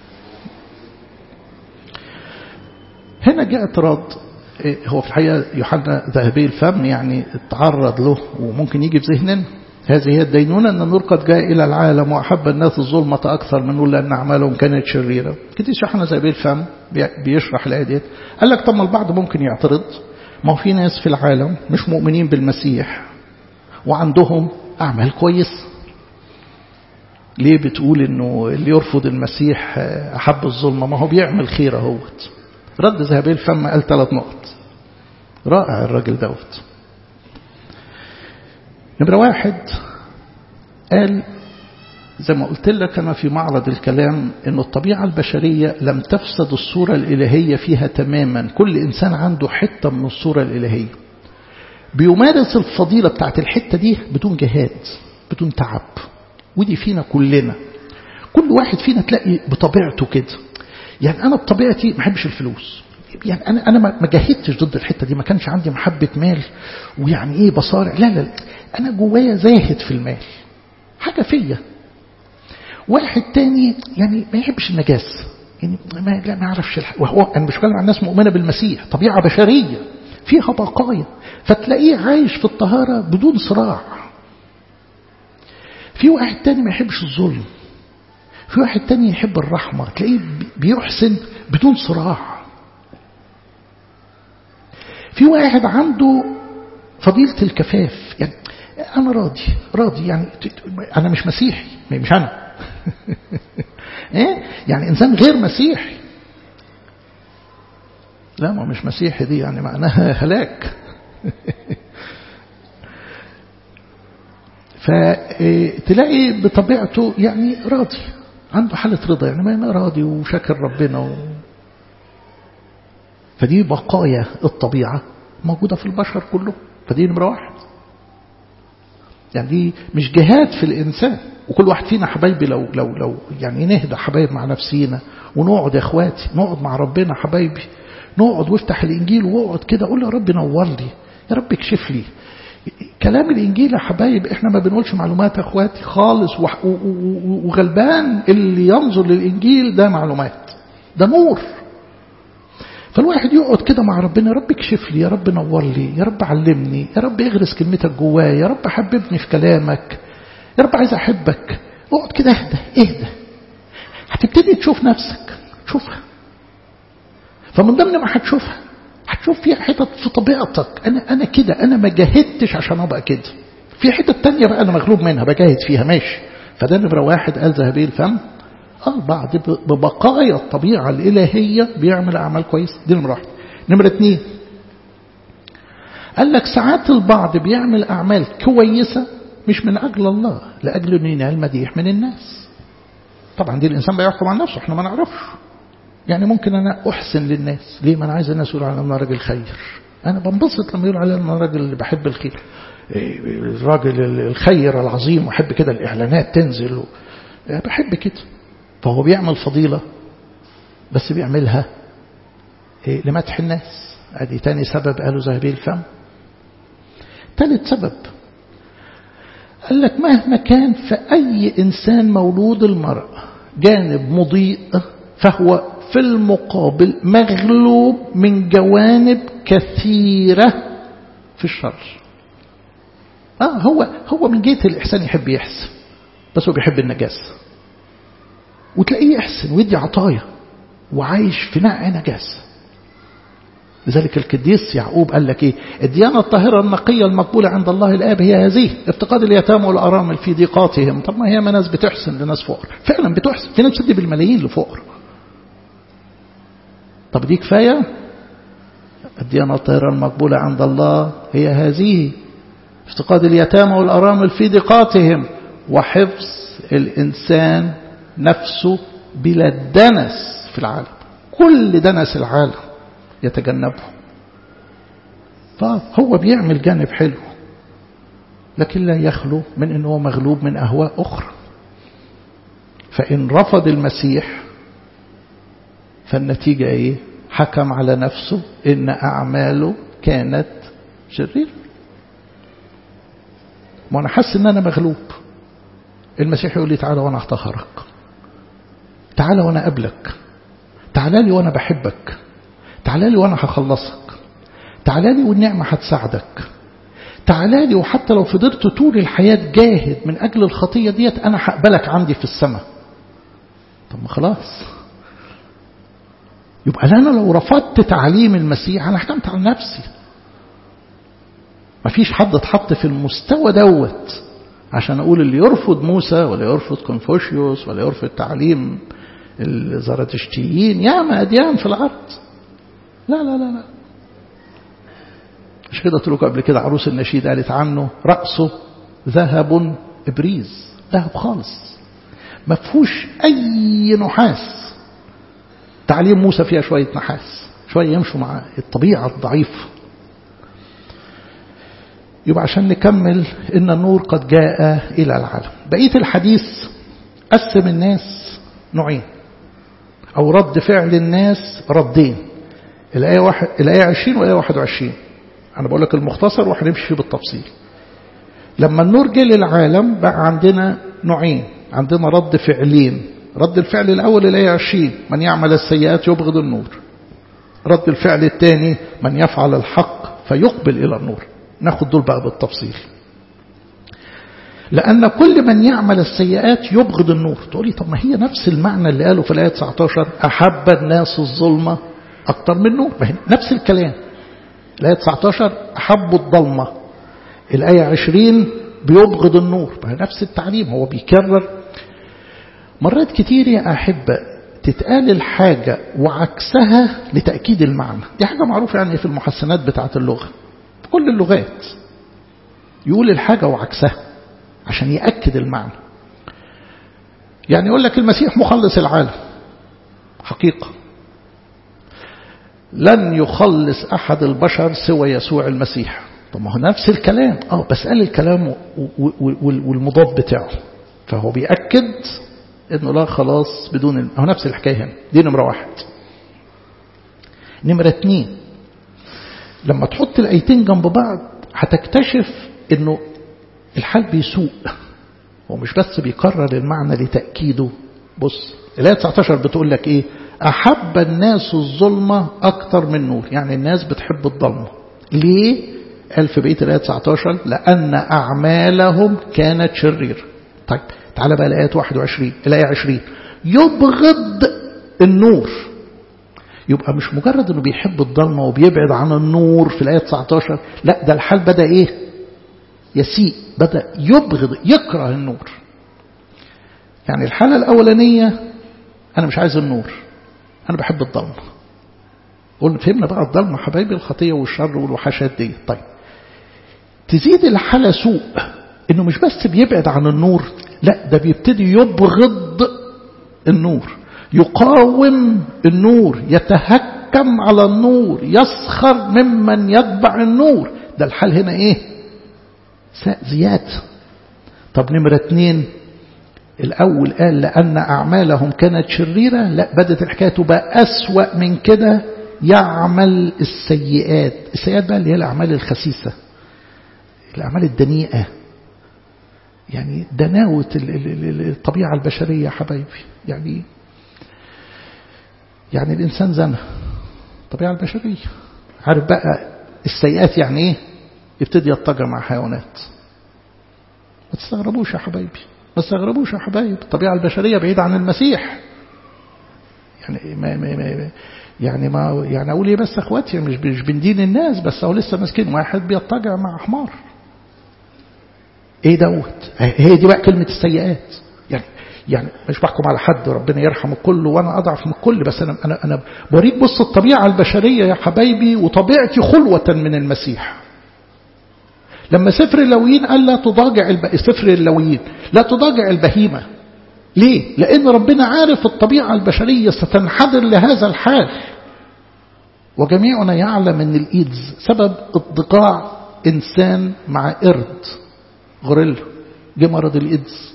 Speaker 1: هنا جاء اعتراض هو في الحقيقة يوحنا ذهبي الفم يعني تعرض له وممكن يجي في ذهننا هذه هي الدينونة أن النور قد جاء إلى العالم وأحب الناس الظلمة أكثر من نور لأن أعمالهم كانت شريرة كتير يوحنا ذهبي الفم بيشرح الآية ديت قال لك طب ما البعض ممكن يعترض ما هو في ناس في العالم مش مؤمنين بالمسيح وعندهم أعمال كويسة ليه بتقول انه اللي يرفض المسيح أحب الظلمة ما هو بيعمل خير اهوت رد ذهبي الفم قال ثلاث نقط رائع الراجل دوت نمرة واحد قال زي ما قلت لك أنا في معرض الكلام أن الطبيعة البشرية لم تفسد الصورة الإلهية فيها تماما كل إنسان عنده حتة من الصورة الإلهية بيمارس الفضيلة بتاعت الحتة دي بدون جهاد بدون تعب ودي فينا كلنا كل واحد فينا تلاقي بطبيعته كده يعني أنا بطبيعتي ما بحبش الفلوس يعني أنا أنا ما جاهدتش ضد الحتة دي ما كانش عندي محبة مال ويعني إيه بصارع لا لا أنا جوايا زاهد في المال حاجة فيا واحد تاني يعني ما يحبش النجاسة يعني ما لا ما يعرفش وهو أنا مش بتكلم عن ناس مؤمنة بالمسيح طبيعة بشرية فيها بقايا فتلاقيه عايش في الطهارة بدون صراع في واحد تاني ما يحبش الظلم في واحد تاني يحب الرحمة تلاقيه بيحسن بدون صراع في واحد عنده فضيلة الكفاف يعني أنا راضي راضي يعني أنا مش مسيحي مش أنا إيه؟ يعني إنسان غير مسيحي لا ما مش مسيحي دي يعني معناها هلاك فتلاقي بطبيعته يعني راضي عنده حالة رضا يعني ما راضي وشاكر ربنا و... فدي بقايا الطبيعة موجودة في البشر كله فدي نمرة واحد يعني دي مش جهاد في الإنسان وكل واحد فينا حبايبي لو لو لو يعني نهدى حبايب مع نفسينا ونقعد يا اخواتي نقعد مع ربنا حبايبي نقعد وافتح الإنجيل واقعد كده قول يا رب نور لي يا رب اكشف لي كلام الإنجيل يا حبايب احنا ما بنقولش معلومات يا اخواتي خالص وغلبان اللي ينظر للإنجيل ده معلومات ده نور فالواحد يقعد كده مع ربنا يا رب اكشف لي يا رب نور لي يا رب علمني يا رب اغرس كلمتك جوايا يا رب حببني في كلامك يا رب عايز احبك اقعد كده اهدى اهدى هتبتدي تشوف نفسك تشوفها فمن ضمن ما هتشوفها هتشوف فيها حتت في طبيعتك انا انا كده انا ما جاهدتش عشان ابقى كده في حتت تانية بقى انا مغلوب منها بجاهد فيها ماشي فده نمرة واحد قال ذهبي الفم اه بعد ببقايا الطبيعة الإلهية بيعمل أعمال كويسة دي نمرة واحد نمرة اتنين قال لك ساعات البعض بيعمل أعمال كويسة مش من أجل الله لأجل أن ينال مديح من الناس طبعا دي الإنسان بيحكم عن نفسه احنا ما نعرفش يعني ممكن أنا أحسن للناس ليه ما أنا عايز الناس يقولوا على أنا راجل خير أنا بنبسط لما يقولوا علي أنا راجل اللي بحب الخير الراجل الخير العظيم وأحب كده الإعلانات تنزل و... بحب كده فهو بيعمل فضيلة بس بيعملها لمدح الناس ادي تاني سبب قالوا ذهبي الفم ثالث سبب قال لك مهما كان في أي إنسان مولود المرأة جانب مضيء فهو في المقابل مغلوب من جوانب كثيرة في الشر آه هو هو من جهة الإحسان يحب يحسن بس هو بيحب النجاسة وتلاقيه يحسن ويدي عطايا وعايش في نقع نجاسة لذلك القديس يعقوب قال لك ايه الديانة الطاهرة النقية المقبولة عند الله الآب هي هذه افتقاد اليتامى والأرامل في ضيقاتهم طب ما هي ما ناس بتحسن لناس فقر فعلا بتحسن في ناس بتدي بالملايين لفقر طب دي كفاية الديانة الطاهرة المقبولة عند الله هي هذه افتقاد اليتامى والأرامل في ضيقاتهم وحفظ الإنسان نفسه بلا دنس في العالم كل دنس العالم يتجنبه فهو بيعمل جانب حلو لكن لا يخلو من أنه مغلوب من أهواء أخرى فإن رفض المسيح فالنتيجة إيه حكم على نفسه إن أعماله كانت شريرة ما أنا حاسس إن أنا مغلوب المسيح يقول لي تعالى وأنا أطهرك تعالى وأنا قبلك تعالى لي وأنا بحبك تعالى لي وأنا هخلصك تعالى لي والنعمة هتساعدك تعالى لي وحتى لو فضلت طول الحياة جاهد من أجل الخطية ديت أنا هقبلك عندي في السماء طب ما خلاص يبقى أنا لو رفضت تعليم المسيح أنا حكمت على نفسي ما فيش حد اتحط في المستوى دوت عشان أقول اللي يرفض موسى ولا يرفض كونفوشيوس ولا يرفض تعليم الزراتشتيين ياما أديان في الأرض لا لا لا لا مش كده قلت لكم قبل كده عروس النشيد قالت عنه رأسه ذهب إبريز ذهب خالص ما فيهوش أي نحاس تعليم موسى فيها شوية نحاس شوية يمشوا مع الطبيعة الضعيفة يبقى عشان نكمل إن النور قد جاء إلى العالم بقية الحديث قسم الناس نوعين أو رد فعل الناس ردين الآية, واحد الآية 20 والآية 21 أنا بقول لك المختصر وهنمشي فيه بالتفصيل لما النور جه للعالم بقى عندنا نوعين عندنا رد فعلين رد الفعل الأول الآية 20 من يعمل السيئات يبغض النور رد الفعل الثاني من يفعل الحق فيقبل إلى النور ناخد دول بقى بالتفصيل لأن كل من يعمل السيئات يبغض النور تقولي طب ما هي نفس المعنى اللي قاله في الآية 19 أحب الناس الظلمة أكتر من النور نفس الكلام الآية 19 أحبوا الضلمة الآية 20 بيبغض النور نفس التعليم هو بيكرر مرات كتير يا أحبة تتقال الحاجة وعكسها لتأكيد المعنى دي حاجة معروفة يعني في المحسنات بتاعة اللغة في كل اللغات يقول الحاجة وعكسها عشان يأكد المعنى يعني يقول لك المسيح مخلص العالم حقيقة لن يخلص أحد البشر سوى يسوع المسيح طب ما هو نفس الكلام اه بس قال الكلام والمضاد بتاعه فهو بيأكد انه لا خلاص بدون هو نفس الحكايه هنا دي نمره واحد نمره اتنين لما تحط الايتين جنب بعض هتكتشف انه الحال بيسوء هو مش بس بيكرر المعنى لتأكيده بص الآية 19 بتقول لك إيه أحب الناس الظلمة أكثر من النور يعني الناس بتحب الظلمة ليه؟ قال في بيت الآية 19 لأن أعمالهم كانت شريرة طيب تعالى بقى الآية 21 الآية 20 يبغض النور يبقى مش مجرد انه بيحب الضلمة وبيبعد عن النور في الآية 19 لا ده الحال بدأ ايه يسيء بدأ يبغض يكره النور يعني الحالة الأولانية أنا مش عايز النور أنا بحب الضلمة قلنا فهمنا بقى الضلمة حبايبي الخطية والشر والوحشات دي طيب تزيد الحالة سوء انه مش بس بيبعد عن النور لا ده بيبتدي يبغض النور يقاوم النور يتهكم على النور يسخر ممن يتبع النور ده الحال هنا ايه ساء زيادة طب نمرة اتنين الأول قال لأن أعمالهم كانت شريرة لا بدت الحكاية تبقى أسوأ من كده يعمل السيئات السيئات بقى اللي هي الأعمال الخسيسة الأعمال الدنيئة يعني دناوة الطبيعة البشرية يا حبايبي يعني يعني الإنسان زنى الطبيعة البشرية عارف بقى السيئات يعني إيه يبتدي يضطجع مع حيوانات ما تستغربوش يا حبايبي ما تستغربوش يا حبايبي الطبيعة البشرية بعيدة عن المسيح يعني ما, ما, ما يعني ما يعني اقول ايه بس اخواتي مش مش بندين الناس بس هو لسه ماسكين واحد بيضطجع مع حمار ايه دوت هي دي بقى كلمه السيئات يعني يعني مش بحكم على حد ربنا يرحم الكل وانا اضعف من الكل بس انا انا انا بوريك بص الطبيعه البشريه يا حبايبي وطبيعتي خلوه من المسيح لما سفر اللويين قال لا تضاجع الب... سفر اللويين لا تضاجع البهيمه ليه؟ لأن ربنا عارف الطبيعة البشرية ستنحدر لهذا الحال وجميعنا يعلم أن الإيدز سبب اضطجاع إنسان مع قرد غوريلا جه مرض الإيدز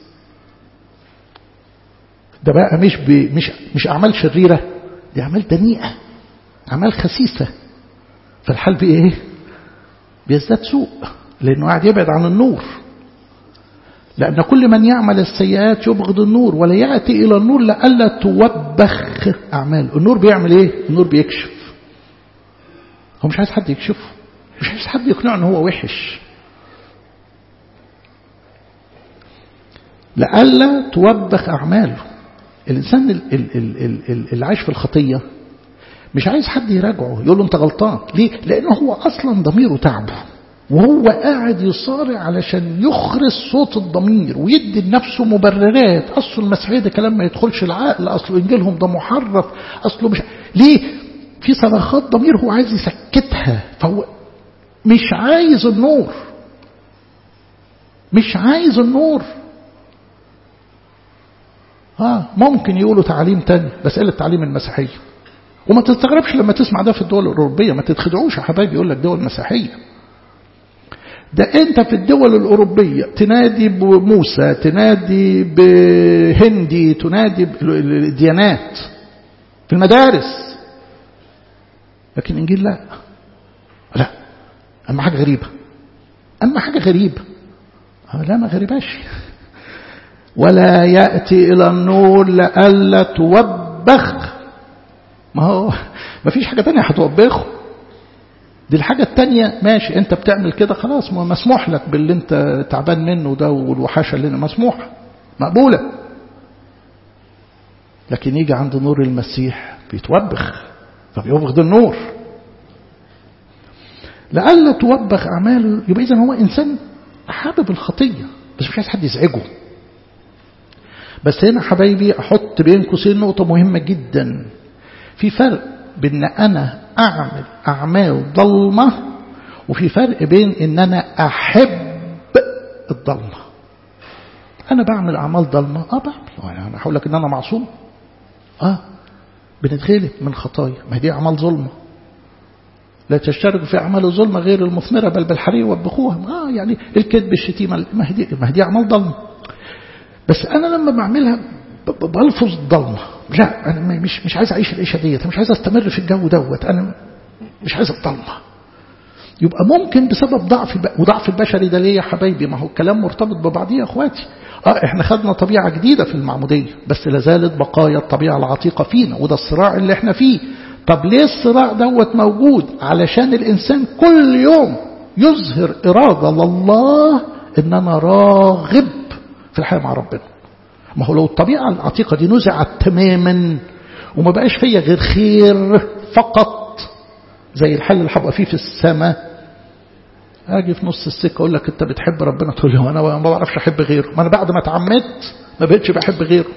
Speaker 1: ده بقى مش ب... مش مش أعمال شريرة دي أعمال دنيئة أعمال خسيسة فالحال بإيه؟ إيه؟ بيزداد سوء لأنه قاعد يبعد عن النور لأن كل من يعمل السيئات يبغض النور ولا يأتي إلى النور لألا توبخ أعماله النور بيعمل إيه؟ النور بيكشف هو مش عايز حد يكشفه مش عايز حد يقنعه ان هو وحش لألا توبخ أعماله الإنسان اللي عايش في الخطية مش عايز حد يراجعه يقول له أنت غلطان ليه؟ لأنه هو أصلا ضميره تعبه وهو قاعد يصارع علشان يخرس صوت الضمير ويدي لنفسه مبررات أصل المسيحية ده كلام ما يدخلش العقل أصل إنجيلهم ده محرف أصله مش ليه؟ في صرخات ضمير هو عايز يسكتها فهو مش عايز النور مش عايز النور اه ممكن يقولوا تعليم تاني بس قال التعليم المسيحية وما تستغربش لما تسمع ده في الدول الأوروبية ما تتخدعوش يا حبايبي يقول لك دول مسيحية ده انت في الدول الأوروبية تنادي بموسى تنادي بهندي تنادي بالديانات في المدارس لكن إنجيل لا لا أما حاجة غريبة أما حاجة غريبة لا ما غريباش ولا يأتي إلى النور لألا توبخ ما هو ما فيش حاجة تانية هتوبخه دي الحاجة التانية ماشي انت بتعمل كده خلاص مسموح لك باللي انت تعبان منه ده والوحاشة اللي مسموح مقبولة لكن يجي عند نور المسيح بيتوبخ فبيبغض النور لألا توبخ أعماله يبقى إذا هو إنسان حابب الخطية بس مش عايز حد يزعجه بس هنا حبايبي أحط بين قوسين نقطة مهمة جدا في فرق بين أنا أعمل أعمال ضلمة وفي فرق بين إن أنا أحب الضلمة أنا بعمل أعمال ضلمة أه بعمل أنا هقول لك إن أنا معصوم أه بنتغلب من خطايا ما دي أعمال ظلمة لا تشتركوا في أعمال الظلمة غير المثمرة بل بالحرير وبخوها آه يعني الكذب الشتيمة ما هي ما دي أعمال ظلمة بس أنا لما بعملها بلفظ الضلمة لا أنا مش مش عايز أعيش العيشة ديت أنا مش عايز أستمر في الجو دوت أنا مش عايز الضلمة يبقى ممكن بسبب ضعف وضعف البشري ده ليه يا حبايبي ما هو الكلام مرتبط ببعضيه يا اخواتي اه احنا خدنا طبيعة جديدة في المعمودية بس لازالت بقايا الطبيعة العتيقة فينا وده الصراع اللي احنا فيه طب ليه الصراع دوت موجود علشان الإنسان كل يوم يظهر إرادة لله إن أنا راغب في الحياة مع ربنا ما هو لو الطبيعة العتيقة دي نزعت تماما وما بقاش فيا غير خير فقط زي الحل اللي هبقى فيه في السماء اجي في نص السكه اقول لك انت بتحب ربنا تقول لي انا ما بعرفش احب غيره ما انا بعد ما اتعمدت ما بقتش بحب غيره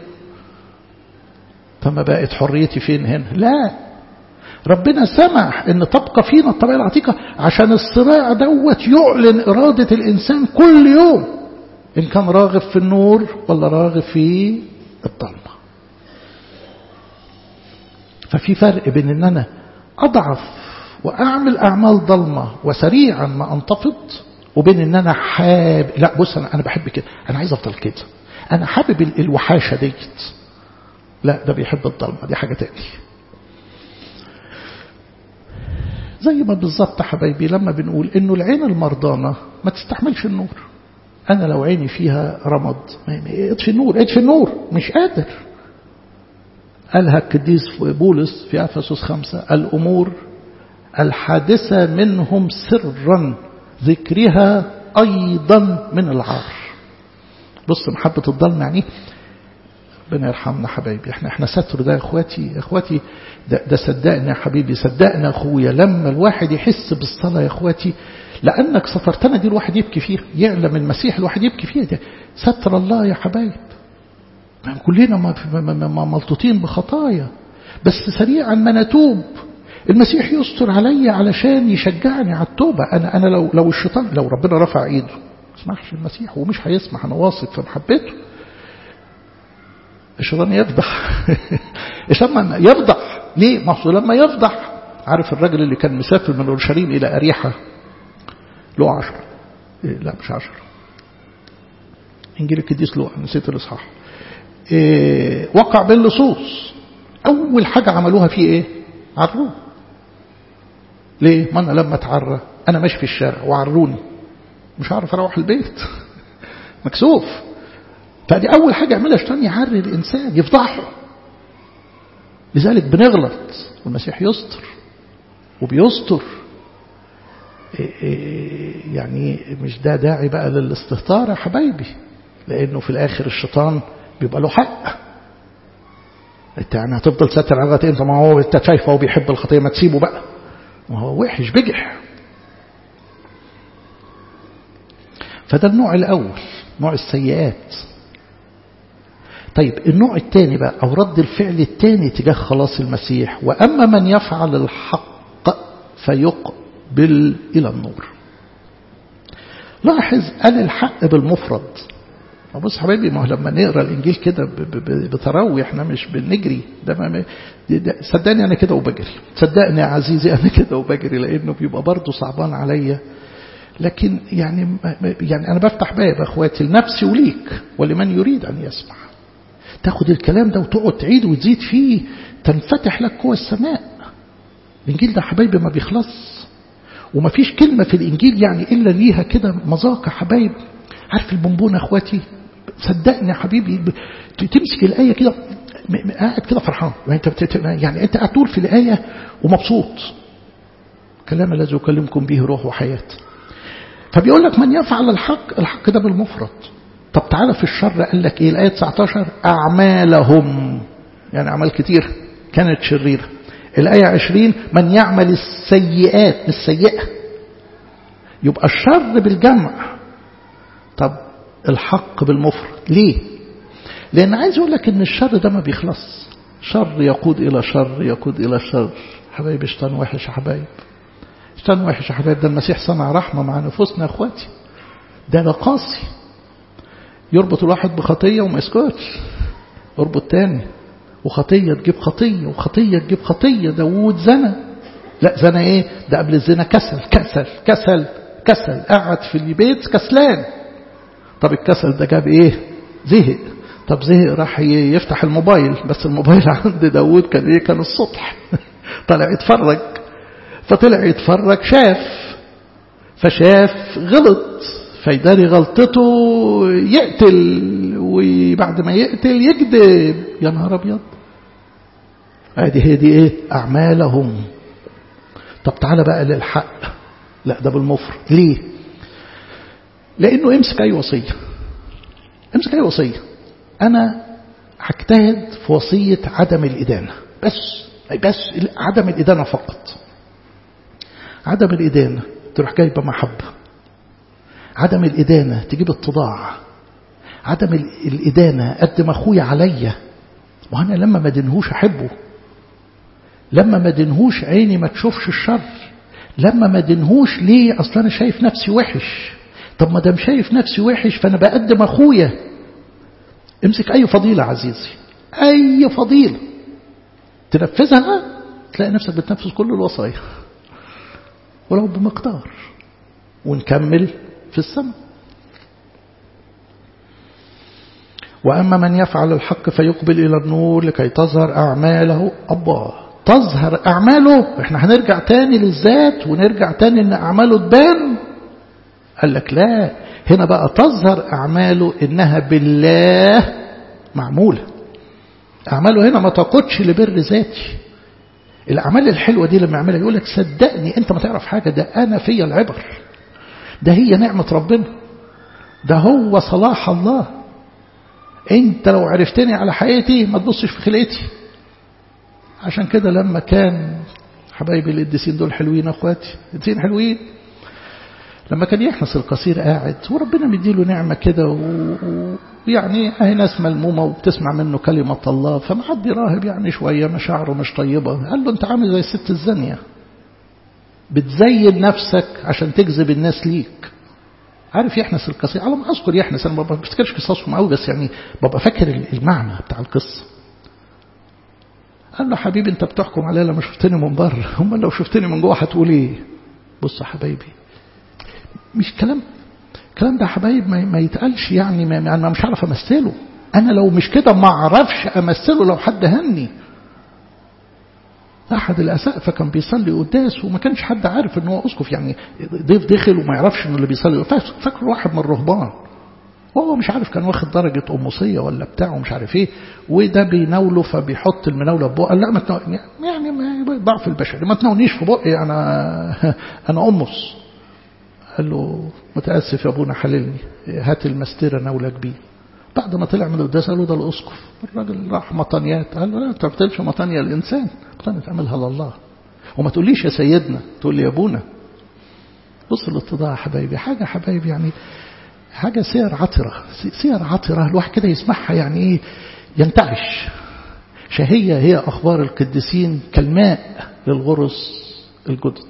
Speaker 1: فما بقت حريتي فين هنا لا ربنا سمح ان تبقى فينا الطبيعه العتيقه عشان الصراع دوت يعلن اراده الانسان كل يوم ان كان راغب في النور ولا راغب في الظلمه ففي فرق بين ان انا اضعف واعمل اعمال ظلمه وسريعا ما انتفض وبين ان انا حابب لا بص انا انا بحب كده انا عايز افضل كده انا حابب الوحاشه ديت لا ده بيحب الظلمه دي حاجه تاني زي ما بالظبط حبايبي لما بنقول انه العين المرضانه ما تستحملش النور انا لو عيني فيها رمض اطفي النور اطفي النور مش قادر قالها القديس بولس في افسس خمسة الامور الحادثة منهم سرا ذكرها أيضا من العار بص محبة الظلم يعني ربنا يرحمنا حبايبي احنا احنا ستر ده يا اخواتي يا اخواتي ده, ده صدقني يا حبيبي صدقنا اخويا لما الواحد يحس بالصلاة يا اخواتي لانك سترتنا دي الواحد يبكي فيها يعلم المسيح الواحد يبكي فيها ده ستر الله يا حبايب كلنا ملطوطين بخطايا بس سريعا ما نتوب المسيح يستر علي علشان يشجعني على التوبة أنا أنا لو لو الشيطان لو ربنا رفع إيده ما يسمحش المسيح ومش هيسمح أنا واثق في محبته الشيطان يفضح الشيطان يفضح ليه؟ ما هو لما يفضح عارف الراجل اللي كان مسافر من اورشليم إلى أريحة له عشرة إيه لا مش عشرة إنجيل القديس لوقا نسيت الإصحاح إيه وقع بين لصوص أول حاجة عملوها فيه إيه؟ عروه ليه؟ ما أنا لما اتعرى أنا ماشي في الشارع وعروني مش عارف أروح البيت مكسوف فدي أول حاجة يعملها الشيطان يعري الإنسان يفضحه لذلك بنغلط والمسيح يستر وبيستر يعني مش ده داعي بقى للاستهتار يا حبايبي لأنه في الآخر الشيطان بيبقى له حق انت يعني هتفضل ساتر على لغايه امتى ما هو انت شايفه هو بيحب الخطيه ما تسيبه بقى ما هو وحش بجح فده النوع الاول نوع السيئات طيب النوع الثاني بقى او رد الفعل الثاني تجاه خلاص المسيح واما من يفعل الحق فيقبل الى النور لاحظ قال الحق بالمفرد بص حبايبي ما هو لما نقرا الانجيل كده بتروي احنا مش بنجري ده, ما ده صدقني انا كده وبجري صدقني يا عزيزي انا كده وبجري لانه بيبقى برضه صعبان عليا لكن يعني يعني انا بفتح باب اخواتي لنفسي وليك ولمن يريد ان يسمع تاخد الكلام ده وتقعد تعيد وتزيد فيه تنفتح لك قوى السماء الانجيل ده حبايبي ما بيخلص وما فيش كلمه في الانجيل يعني الا ليها كده مذاق يا حبايب عارف البونبون اخواتي صدقني يا حبيبي تمسك الآية كده قاعد كده فرحان يعني انت يعني انت قاعد تقول في الآية ومبسوط كلام الذي يكلمكم به روح وحياة فبيقول لك من يفعل الحق الحق ده بالمفرد طب تعالى في الشر قال لك ايه الآية 19 أعمالهم يعني أعمال كتير كانت شريرة الآية 20 من يعمل السيئات السيئة يبقى الشر بالجمع طب الحق بالمفرد ليه لأن عايز أقول لك إن الشر ده ما بيخلص شر يقود إلى شر يقود إلى شر حبايب شيطان وحش يا حبايب شيطان وحش يا حبايب ده المسيح صنع رحمة مع نفوسنا يا أخواتي ده ده قاسي يربط الواحد بخطية وما يسكتش اربط تاني وخطية تجيب خطية وخطية تجيب خطية داوود زنى لا زنى ايه ده قبل الزنا كسل كسل كسل كسل قعد في البيت كسلان طب الكسل ده جاب ايه زهق طب زهق راح يفتح الموبايل بس الموبايل عند داود كان ايه كان السطح طلع يتفرج فطلع يتفرج شاف فشاف غلط فيداري غلطته يقتل وبعد ما يقتل يكذب يا نهار ابيض ادي هي دي ايه اعمالهم طب تعالى بقى للحق لا ده بالمفرد ليه لانه امسك اي وصيه امسك اي وصيه انا هجتهد في وصيه عدم الادانه بس بس عدم الادانه فقط عدم الادانه تروح جايبه محبه عدم الادانه تجيب اتضاع عدم الادانه قدم اخويا عليا وانا لما ما دنهوش احبه لما ما دنهوش عيني ما تشوفش الشر لما ما دنهوش ليه اصلا انا شايف نفسي وحش طب ما دام شايف نفسي وحش فانا بقدم اخويا امسك اي فضيله عزيزي اي فضيله تنفذها تلاقي نفسك بتنفذ كل الوصايا ولو بمقدار ونكمل في السماء وأما من يفعل الحق فيقبل إلى النور لكي تظهر أعماله الله تظهر أعماله احنا هنرجع تاني للذات ونرجع تاني ان أعماله تبان قال لك لا هنا بقى تظهر أعماله إنها بالله معمولة أعماله هنا ما تقودش لبر ذاتي الأعمال الحلوة دي لما يعملها يقول لك صدقني أنت ما تعرف حاجة ده أنا فيا العبر ده هي نعمة ربنا ده هو صلاح الله أنت لو عرفتني على حقيقتي ما تبصش في خلقتي عشان كده لما كان حبايبي القديسين دول حلوين اخواتي القديسين حلوين لما كان يحنس القصير قاعد وربنا مديله نعمة كده ويعني اهي ناس ملمومة وبتسمع منه كلمة الله فمعدي راهب يعني شوية مشاعره مش طيبة قال له انت عامل زي الست الزانية بتزين نفسك عشان تجذب الناس ليك عارف يحنس القصير على ما اذكر يحنس انا ما بفتكرش قصصهم قوي بس يعني ببقى فاكر المعنى بتاع القصه قال له حبيبي انت بتحكم عليا لما شفتني من بره هم لو شفتني من جوه هتقول ايه بص يا حبايبي مش كلام الكلام ده يا حبايب ما, ما يتقالش يعني ما انا مش عارف امثله انا لو مش كده ما اعرفش امثله لو حد هني احد الاسقفه كان بيصلي قداس وما كانش حد عارف ان هو اسقف يعني ضيف دخل وما يعرفش انه اللي بيصلي فاكر واحد من الرهبان وهو مش عارف كان واخد درجة أموسية ولا بتاعه مش عارف ايه وده بيناوله فبيحط المناولة في بقه لا ما تنو... يعني ما ضعف البشري ما تناولنيش في بقي أنا أنا أمس قال له متأسف يا أبونا حللني هات المستيرة ناولك بيه بعد ما طلع من القداس قال له ده الأسقف الراجل راح مطانيات قال له لا أنت ما بتعملش مطانية الإنسان مطانية تعملها لله وما تقوليش يا سيدنا تقول لي يا أبونا بص الاتضاع يا حبايبي حاجة حبايبي يعني حاجة سير عطرة سير عطرة الواحد كده يسمعها يعني ايه ينتعش شهية هي أخبار القديسين كالماء للغرس الجدد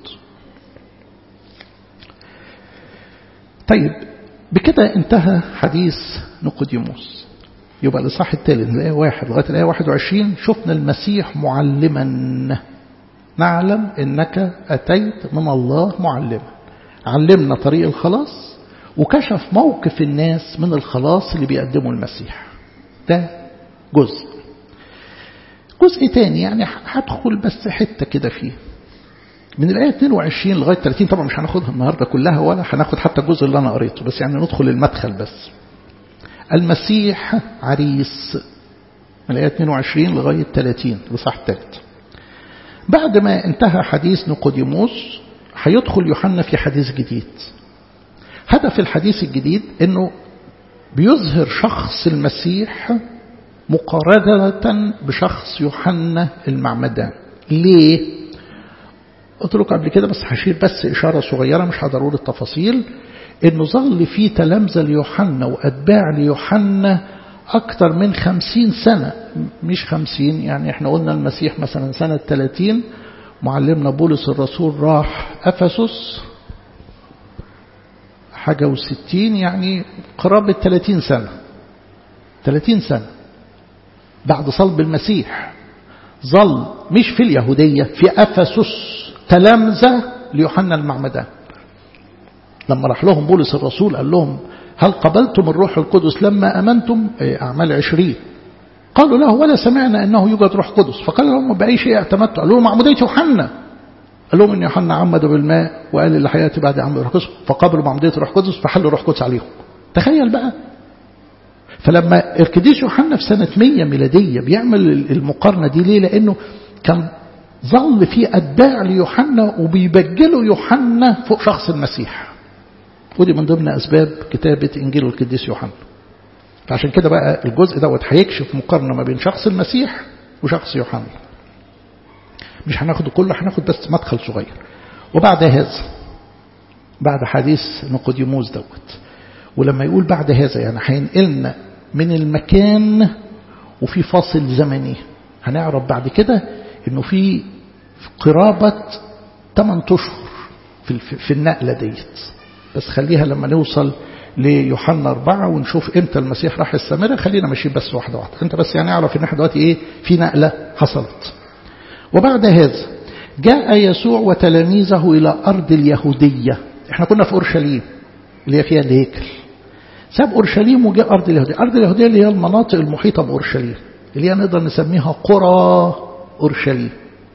Speaker 1: طيب بكده انتهى حديث نقوديموس يبقى الإصحاح الثالث الآية واحد لغاية الآية 21 شفنا المسيح معلما نعلم إنك أتيت من الله معلما علمنا طريق الخلاص وكشف موقف الناس من الخلاص اللي بيقدمه المسيح ده جزء جزء تاني يعني هدخل بس حتة كده فيه من الآية 22 لغاية 30 طبعا مش هناخدها النهاردة كلها ولا هناخد حتى الجزء اللي أنا قريته بس يعني ندخل المدخل بس المسيح عريس من الآية 22 لغاية 30 لصح الثالث بعد ما انتهى حديث نقوديموس هيدخل يوحنا في حديث جديد هدف الحديث الجديد انه بيظهر شخص المسيح مقارنة بشخص يوحنا المعمدان ليه قلت لكم قبل كده بس هشير بس إشارة صغيرة مش هضرور التفاصيل انه ظل في تلامذة ليوحنا وأتباع ليوحنا أكثر من خمسين سنة مش خمسين يعني احنا قلنا المسيح مثلا سنة 30 معلمنا بولس الرسول راح أفسس حاجة وستين يعني قرابة 30 سنة 30 سنة بعد صلب المسيح ظل مش في اليهودية في أفسس تلامذة ليوحنا المعمدان لما راح لهم بولس الرسول قال لهم هل قبلتم الروح القدس لما أمنتم أعمال عشرين قالوا له ولا سمعنا أنه يوجد روح قدس فقال لهم بأي شيء اعتمدتوا قالوا لهم معمودية يوحنا قال لهم ان يوحنا عمد بالماء وقال اللي حياتي بعد عمد روح قدس فقبلوا معموديه روح قدس فحل روح قدس عليهم تخيل بقى فلما القديس يوحنا في سنة 100 ميلادية بيعمل المقارنة دي ليه لأنه كان ظل في أتباع ليوحنا وبيبجلوا يوحنا فوق شخص المسيح ودي من ضمن أسباب كتابة إنجيل القديس يوحنا فعشان كده بقى الجزء دوت هيكشف مقارنة ما بين شخص المسيح وشخص يوحنا مش هناخده كله هناخد بس مدخل صغير وبعد هذا بعد حديث نقوديموس دوت ولما يقول بعد هذا يعني هينقلنا من المكان وفي فاصل زمني هنعرف بعد كده انه في قرابة 8 اشهر في في النقلة ديت بس خليها لما نوصل ليوحنا أربعة ونشوف امتى المسيح راح السامرة خلينا ماشيين بس واحدة واحدة انت بس يعني اعرف ان احنا دلوقتي ايه في نقلة حصلت وبعد هذا جاء يسوع وتلاميذه إلى أرض اليهودية احنا كنا في أورشليم اللي هي فيها الهيكل ساب أورشليم وجاء أرض اليهودية أرض اليهودية اللي هي المناطق المحيطة بأورشليم اللي هي نقدر نسميها قرى أورشليم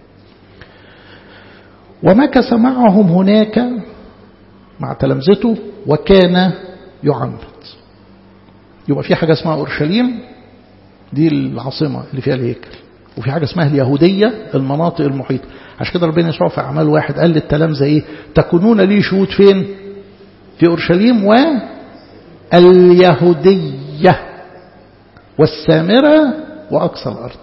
Speaker 1: ومكث معهم هناك مع تلامذته وكان يعمد يبقى في حاجة اسمها أورشليم دي العاصمة اللي فيها الهيكل وفي حاجة اسمها اليهودية المناطق المحيطة عشان كده ربنا يسوع في أعمال واحد قال للتلامذة إيه تكونون لي شهود فين في أورشليم واليهودية والسامرة وأقصى الأرض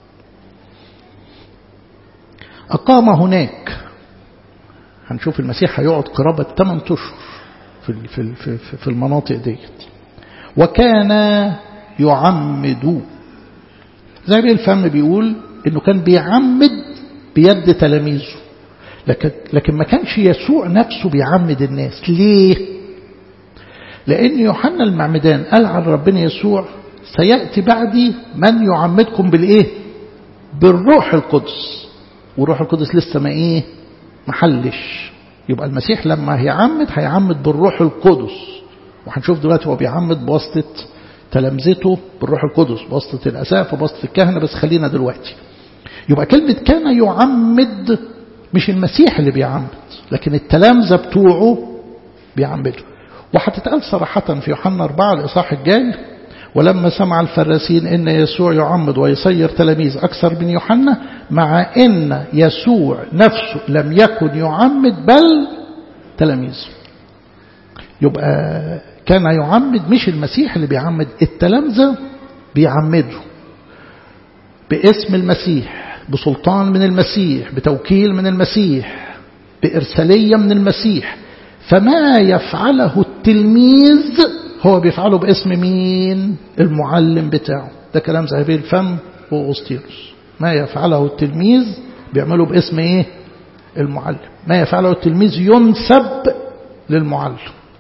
Speaker 1: أقام هناك هنشوف المسيح هيقعد قرابة 8 أشهر في في في في المناطق ديت وكان يعمد زي ما الفم بيقول انه كان بيعمد بيد تلاميذه لكن لكن ما كانش يسوع نفسه بيعمد الناس ليه لان يوحنا المعمدان قال عن ربنا يسوع سياتي بعدي من يعمدكم بالايه بالروح القدس والروح القدس لسه ما ايه محلش يبقى المسيح لما هيعمد هيعمد بالروح القدس وهنشوف دلوقتي هو بيعمد بواسطة تلامذته بالروح القدس بواسطة الأساف وبواسطة الكهنة بس خلينا دلوقتي يبقى كلمة كان يعمد مش المسيح اللي بيعمد لكن التلامذة بتوعه بيعمدوا وهتتقال صراحة في يوحنا 4 الإصحاح الجاي ولما سمع الفراسين إن يسوع يعمد ويصير تلاميذ أكثر من يوحنا مع إن يسوع نفسه لم يكن يعمد بل تلاميذ يبقى كان يعمد مش المسيح اللي بيعمد التلامذة بيعمدوا باسم المسيح بسلطان من المسيح بتوكيل من المسيح بإرسالية من المسيح فما يفعله التلميذ هو بيفعله باسم مين المعلم بتاعه ده كلام ذهبي الفم وأوسطيروس ما يفعله التلميذ بيعمله باسم ايه المعلم ما يفعله التلميذ ينسب للمعلم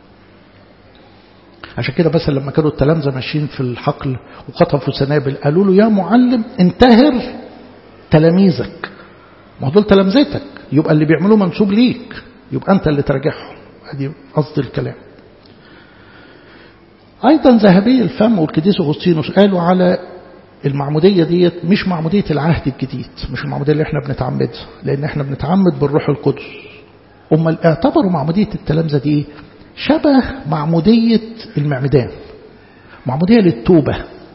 Speaker 1: عشان كده بس لما كانوا التلامذة ماشيين في الحقل وقطفوا سنابل قالوا له يا معلم انتهر تلاميذك ما دول تلامذتك يبقى اللي بيعملوه منسوب ليك يبقى انت اللي تراجعهم ادي قصد الكلام ايضا ذهبي الفم والقديس اغسطينوس قالوا على المعمودية ديت مش معمودية العهد الجديد مش المعمودية اللي احنا بنتعمدها لان احنا بنتعمد بالروح القدس امال اعتبروا معمودية التلامذة دي شبه معمودية المعمدان معمودية للتوبة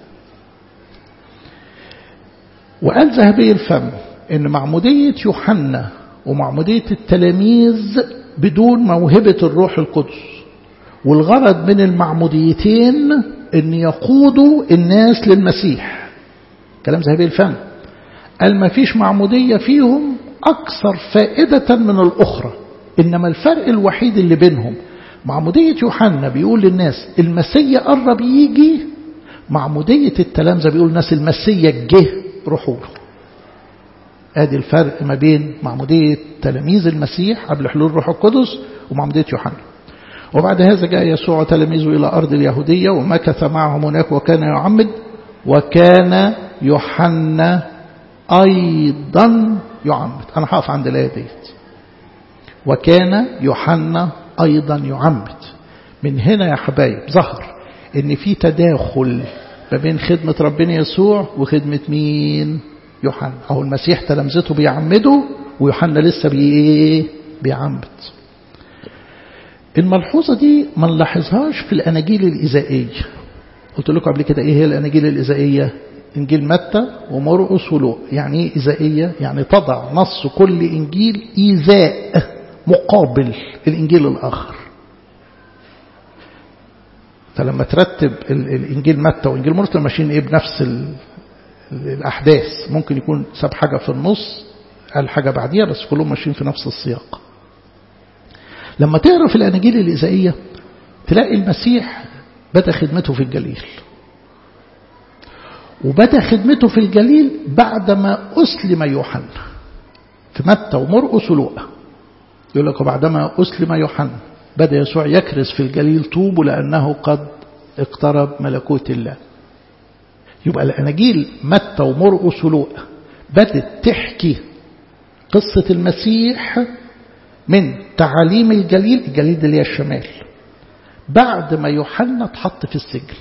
Speaker 1: وقال ذهبي الفم ان معمودية يوحنا ومعمودية التلاميذ بدون موهبة الروح القدس والغرض من المعموديتين ان يقودوا الناس للمسيح كلام ذهبي الفم قال ما فيش معمودية فيهم أكثر فائدة من الأخرى إنما الفرق الوحيد اللي بينهم معمودية يوحنا بيقول للناس المسيا قرب يجي معمودية التلامذة بيقول للناس المسيا جه روحوا له ادي الفرق ما بين معمودية تلاميذ المسيح قبل حلول الروح القدس ومعمودية يوحنا وبعد هذا جاء يسوع وتلاميذه إلى أرض اليهودية ومكث معهم هناك وكان يعمد وكان يوحنا أيضا يعمد أنا هقف عند الآية ديت وكان يوحنا أيضا يعمد من هنا يا حبايب ظهر ان في تداخل ما بين خدمة ربنا يسوع وخدمة مين يوحنا أو المسيح تلامذته بيعمده ويوحنا لسه بي بيعمد الملحوظة دي ما نلاحظهاش في الأناجيل الإزائية قلت لكم قبل كده ايه هي الاناجيل الاذائيه انجيل متى ومرقس ولوق يعني ايه اذائيه يعني تضع نص كل انجيل ايذاء مقابل الانجيل الاخر فلما ترتب الانجيل متى وانجيل مرقس ماشيين ايه بنفس الاحداث ممكن يكون ساب حاجه في النص قال حاجه بعديها بس كلهم ماشيين في نفس السياق لما تقرا في الاناجيل الاذائيه تلاقي المسيح بدا خدمته في الجليل وبدا خدمته في الجليل بعدما اسلم يوحنا في متى ومرقس ولوقا يقول لك بعدما اسلم يوحنا بدا يسوع يكرز في الجليل طوبوا لانه قد اقترب ملكوت الله يبقى الاناجيل متى ومرقس ولوقا بدت تحكي قصه المسيح من تعاليم الجليل الجليل اللي هي الشمال بعد ما يوحنا اتحط في السجن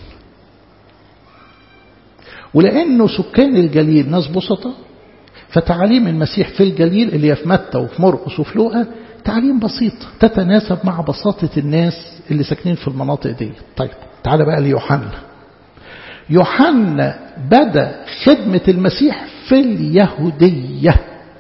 Speaker 1: ولأنه سكان الجليل ناس بسطة فتعاليم المسيح في الجليل اللي هي في متى وفي مرقس وفي لوقا تعاليم بسيطة تتناسب مع بساطة الناس اللي ساكنين في المناطق دي طيب تعال بقى ليوحنا يوحنا بدأ خدمة المسيح في اليهودية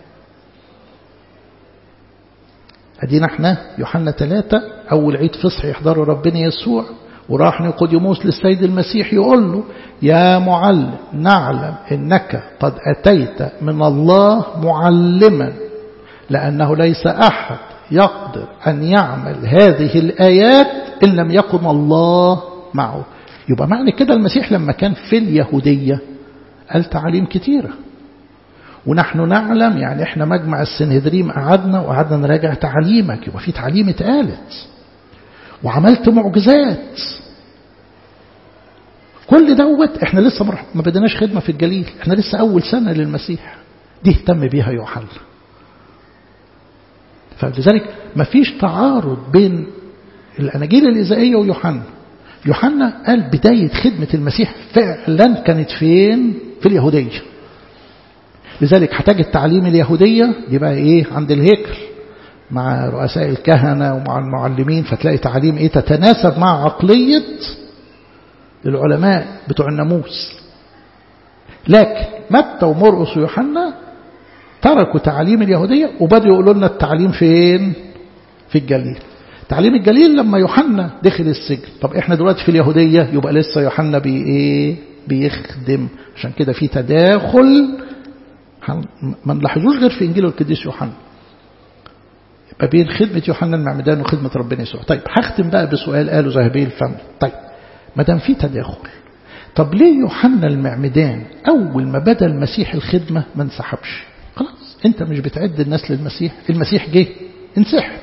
Speaker 1: أدينا احنا يوحنا ثلاثة أول عيد فصح يحضروا ربنا يسوع وراح نيقوديموس للسيد المسيح يقول له يا معلم نعلم إنك قد أتيت من الله معلما لأنه ليس أحد يقدر أن يعمل هذه الآيات إن لم يكن الله معه يبقى معنى كده المسيح لما كان في اليهودية قال تعاليم كتيرة ونحن نعلم يعني احنا مجمع السنهدريم قعدنا وقعدنا نراجع تعاليمك يبقى في تعليم اتقالت وعملت معجزات كل دوت احنا لسه ما بدناش خدمة في الجليل احنا لسه أول سنة للمسيح دي اهتم بيها يوحنا فلذلك ما فيش تعارض بين الأناجيل الإزائية ويوحنا يوحنا قال بداية خدمة المسيح فعلا كانت فين في اليهودية لذلك هتجد التعليم اليهودية دي بقى ايه عند الهيكل مع رؤساء الكهنة ومع المعلمين فتلاقي تعليم ايه تتناسب مع عقلية العلماء بتوع الناموس لكن متى ومرقس ويوحنا تركوا تعليم اليهودية وبدأوا يقولوا لنا التعليم فين في الجليل تعليم الجليل لما يوحنا دخل السجن طب احنا دلوقتي في اليهودية يبقى لسه يوحنا بي ايه بيخدم عشان كده في تداخل ما نلاحظوش غير في انجيل القديس يوحنا يبقى بين خدمة يوحنا المعمدان وخدمة ربنا يسوع طيب هختم بقى بسؤال قاله ذهبي الفم طيب ما دام في تداخل طب ليه يوحنا المعمدان أول ما بدأ المسيح الخدمة ما انسحبش خلاص انت مش بتعد الناس للمسيح المسيح جه انسحب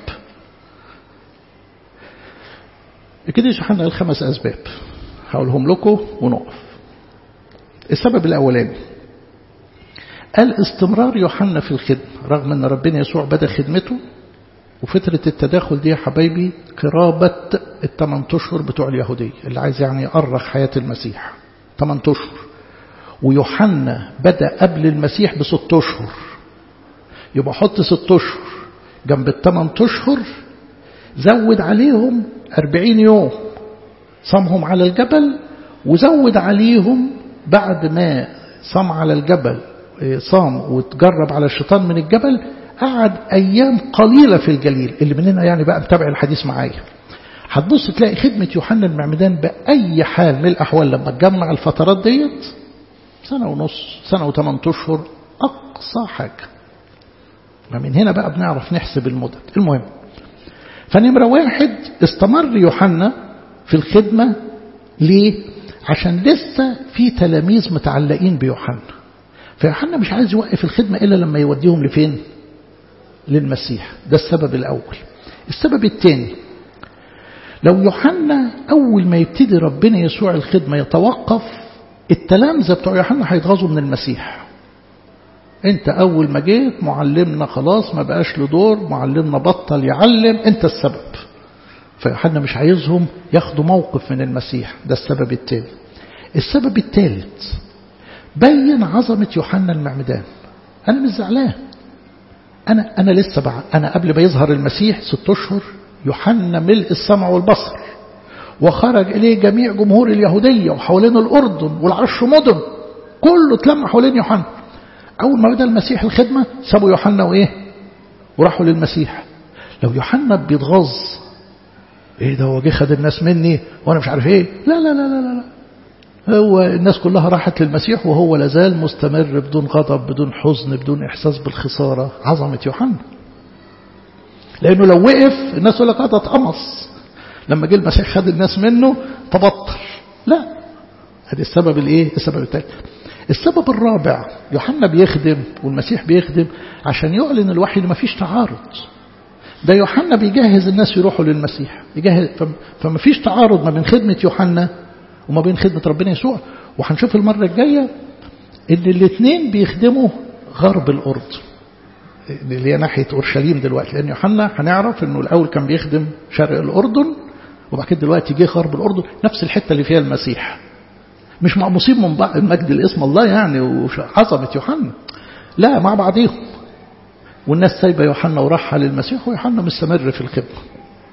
Speaker 1: كده يوحنا قال خمس أسباب هقولهم لكم ونقف السبب الأولاني قال استمرار يوحنا في الخدمة رغم أن ربنا يسوع بدأ خدمته وفترة التداخل دي يا حبايبي قرابة الثمان أشهر بتوع اليهودية اللي عايز يعني يأرخ حياة المسيح ثمان أشهر ويوحنا بدأ قبل المسيح بست أشهر يبقى حط ست أشهر جنب الثمان أشهر زود عليهم أربعين يوم صامهم على الجبل وزود عليهم بعد ما صام على الجبل صام وتجرب على الشيطان من الجبل قعد أيام قليلة في الجليل اللي مننا يعني بقى متابع الحديث معايا هتبص تلاقي خدمة يوحنا المعمدان بأي حال من الأحوال لما تجمع الفترات ديت سنة ونص سنة وثمان أشهر أقصى حاجة فمن هنا بقى بنعرف نحسب المدد المهم فنمرة واحد استمر يوحنا في الخدمة ليه؟ عشان لسه في تلاميذ متعلقين بيوحنا فيوحنا مش عايز يوقف الخدمة إلا لما يوديهم لفين للمسيح ده السبب الأول السبب الثاني لو يوحنا أول ما يبتدي ربنا يسوع الخدمة يتوقف التلامذة بتوع يوحنا هيتغاظوا من المسيح انت أول ما جيت معلمنا خلاص ما بقاش له دور معلمنا بطل يعلم انت السبب فيوحنا مش عايزهم ياخدوا موقف من المسيح ده السبب الثاني السبب الثالث بين عظمة يوحنا المعمدان أنا مش زعلان أنا أنا لسه بقى أنا قبل ما يظهر المسيح ست أشهر يوحنا ملء السمع والبصر وخرج إليه جميع جمهور اليهودية وحوالين الأردن والعرش مدن كله اتلم حوالين يوحنا أول ما بدأ المسيح الخدمة سابوا يوحنا وإيه وراحوا للمسيح لو يوحنا بيتغاظ ايه ده هو جه خد الناس مني وانا مش عارف ايه لا لا لا لا لا هو الناس كلها راحت للمسيح وهو لازال مستمر بدون غضب بدون حزن بدون احساس بالخساره عظمه يوحنا لانه لو وقف الناس يقول لك اه ده اتقمص لما جه المسيح خد الناس منه تبطل لا هذا السبب الايه السبب الثالث السبب الرابع يوحنا بيخدم والمسيح بيخدم عشان يعلن الوحي ما فيش تعارض ده يوحنا بيجهز الناس يروحوا للمسيح يجهز فما فيش تعارض ما بين خدمة يوحنا وما بين خدمة ربنا يسوع وهنشوف المرة الجاية ان الاثنين بيخدموا غرب الأرض اللي هي ناحية أورشليم دلوقتي لأن يوحنا هنعرف انه الأول كان بيخدم شرق الأردن وبعد كده دلوقتي جه غرب الأردن نفس الحتة اللي فيها المسيح مش مقموصين من بعض المجد لاسم الله يعني وعظمة يوحنا لا مع بعضيهم والناس سايبه يوحنا وراحها للمسيح ويوحنا مستمر في الخدمة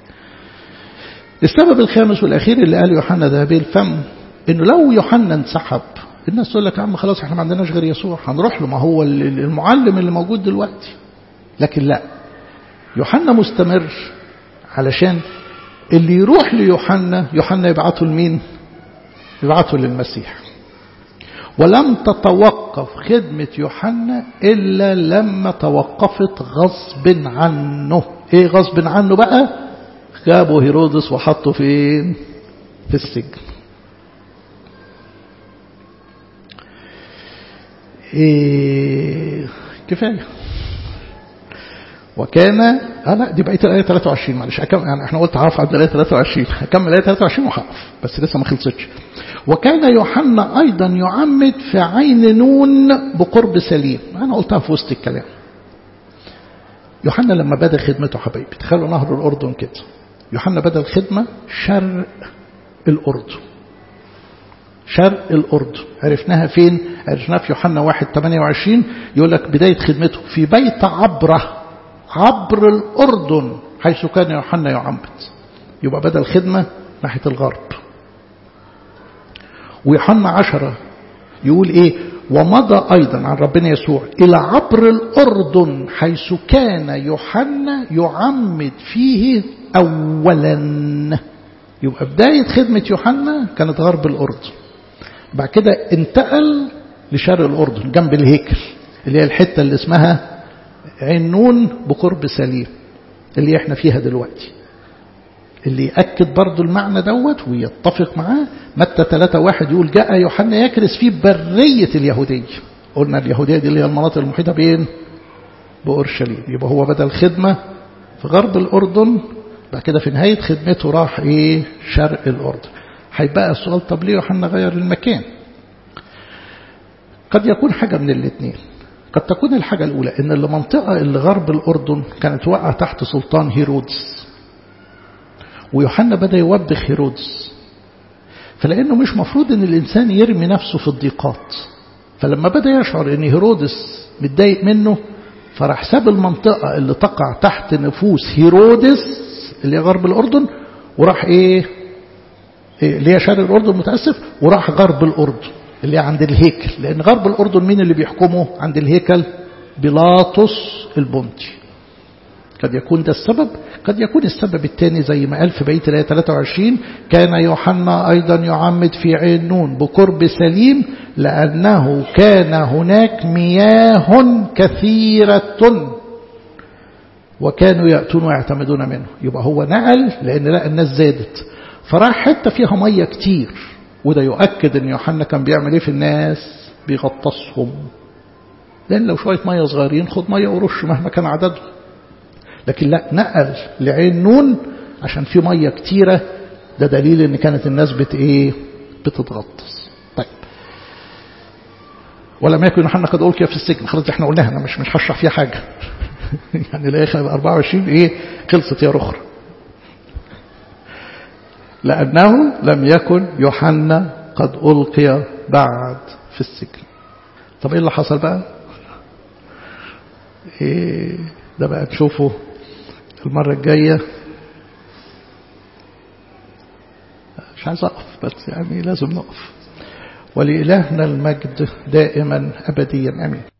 Speaker 1: السبب الخامس والأخير اللي قال يوحنا ذهبي الفم إنه لو يوحنا انسحب الناس تقول لك يا عم خلاص احنا ما عندناش غير يسوع هنروح له ما هو المعلم اللي موجود دلوقتي لكن لا يوحنا مستمر علشان اللي يروح ليوحنا يوحنا يبعته لمين يبعته للمسيح ولم تتوقف خدمة يوحنا إلا لما توقفت غصب عنه إيه غصب عنه بقى جابوا هيرودس وحطوا فين في السجن إيه كفاية وكان اه لا دي بقيه الايه 23 معلش أكمل يعني احنا قلت هقف عند الايه 23 هكمل الايه 23 وهقف بس لسه ما خلصتش وكان يوحنا ايضا يعمد في عين نون بقرب سليم انا قلتها في وسط الكلام يوحنا لما بدا خدمته حبايبي تخيلوا نهر الاردن كده يوحنا بدا الخدمه شرق الاردن شرق الأردن عرفناها فين عرفناها في يوحنا 1 28 يقول لك بداية خدمته في بيت عبره عبر الأردن حيث كان يوحنا يعمد يبقى بدأ الخدمة ناحية الغرب ويوحنا عشرة يقول ايه ومضى أيضا عن ربنا يسوع إلى عبر الأردن حيث كان يوحنا يعمد فيه أولا يبقى بداية خدمة يوحنا كانت غرب الأردن بعد كده انتقل لشرق الأردن جنب الهيكل اللي هي الحتة اللي اسمها عين نون بقرب سليم اللي احنا فيها دلوقتي اللي يأكد برضو المعنى دوت ويتفق معاه متى 3 واحد يقول جاء يوحنا يكرس في برية اليهودية قلنا اليهودية دي اللي هي المناطق المحيطة بين بأورشليم يبقى هو بدأ الخدمة في غرب الأردن بعد كده في نهاية خدمته راح إيه شرق الأردن هيبقى السؤال طب ليه يوحنا غير المكان قد يكون حاجة من الاثنين قد تكون الحاجة الأولى إن المنطقة اللي غرب الأردن كانت واقعة تحت سلطان هيرودس ويوحنا بدأ يوبخ هيرودس فلأنه مش مفروض إن الإنسان يرمي نفسه في الضيقات فلما بدأ يشعر إن هيرودس متضايق منه فراح ساب المنطقة اللي تقع تحت نفوس هيرودس اللي هي غرب الأردن وراح إيه اللي هي شرق الأردن متأسف وراح غرب الأردن اللي عند الهيكل لأن غرب الأردن مين اللي بيحكمه عند الهيكل بيلاطس البنطي قد يكون ده السبب قد يكون السبب الثاني زي ما قال في بيت الآية 23 كان يوحنا أيضا يعمد في عين نون بقرب سليم لأنه كان هناك مياه كثيرة وكانوا يأتون ويعتمدون منه يبقى هو نقل لأن لا الناس زادت فراح حتة فيها مية كتير وده يؤكد ان يوحنا كان بيعمل ايه في الناس بيغطسهم لان لو شوية مية صغيرين خد مية ورش مهما كان عددهم لكن لا نقل لعين نون عشان في مية كتيرة ده دليل ان كانت الناس بت ايه بتتغطس طيب ولم يكن يوحنا قد ألقي في السجن خلاص احنا قلناها انا مش مش هشرح فيها حاجة يعني الاخر 24 ايه خلصت يا رخرة لأنه لم يكن يوحنا قد ألقي بعد في السجن طب إيه اللي حصل بقى إيه ده بقى تشوفه المرة الجاية مش عايز أقف بس يعني لازم نقف ولإلهنا المجد دائما أبديا أمين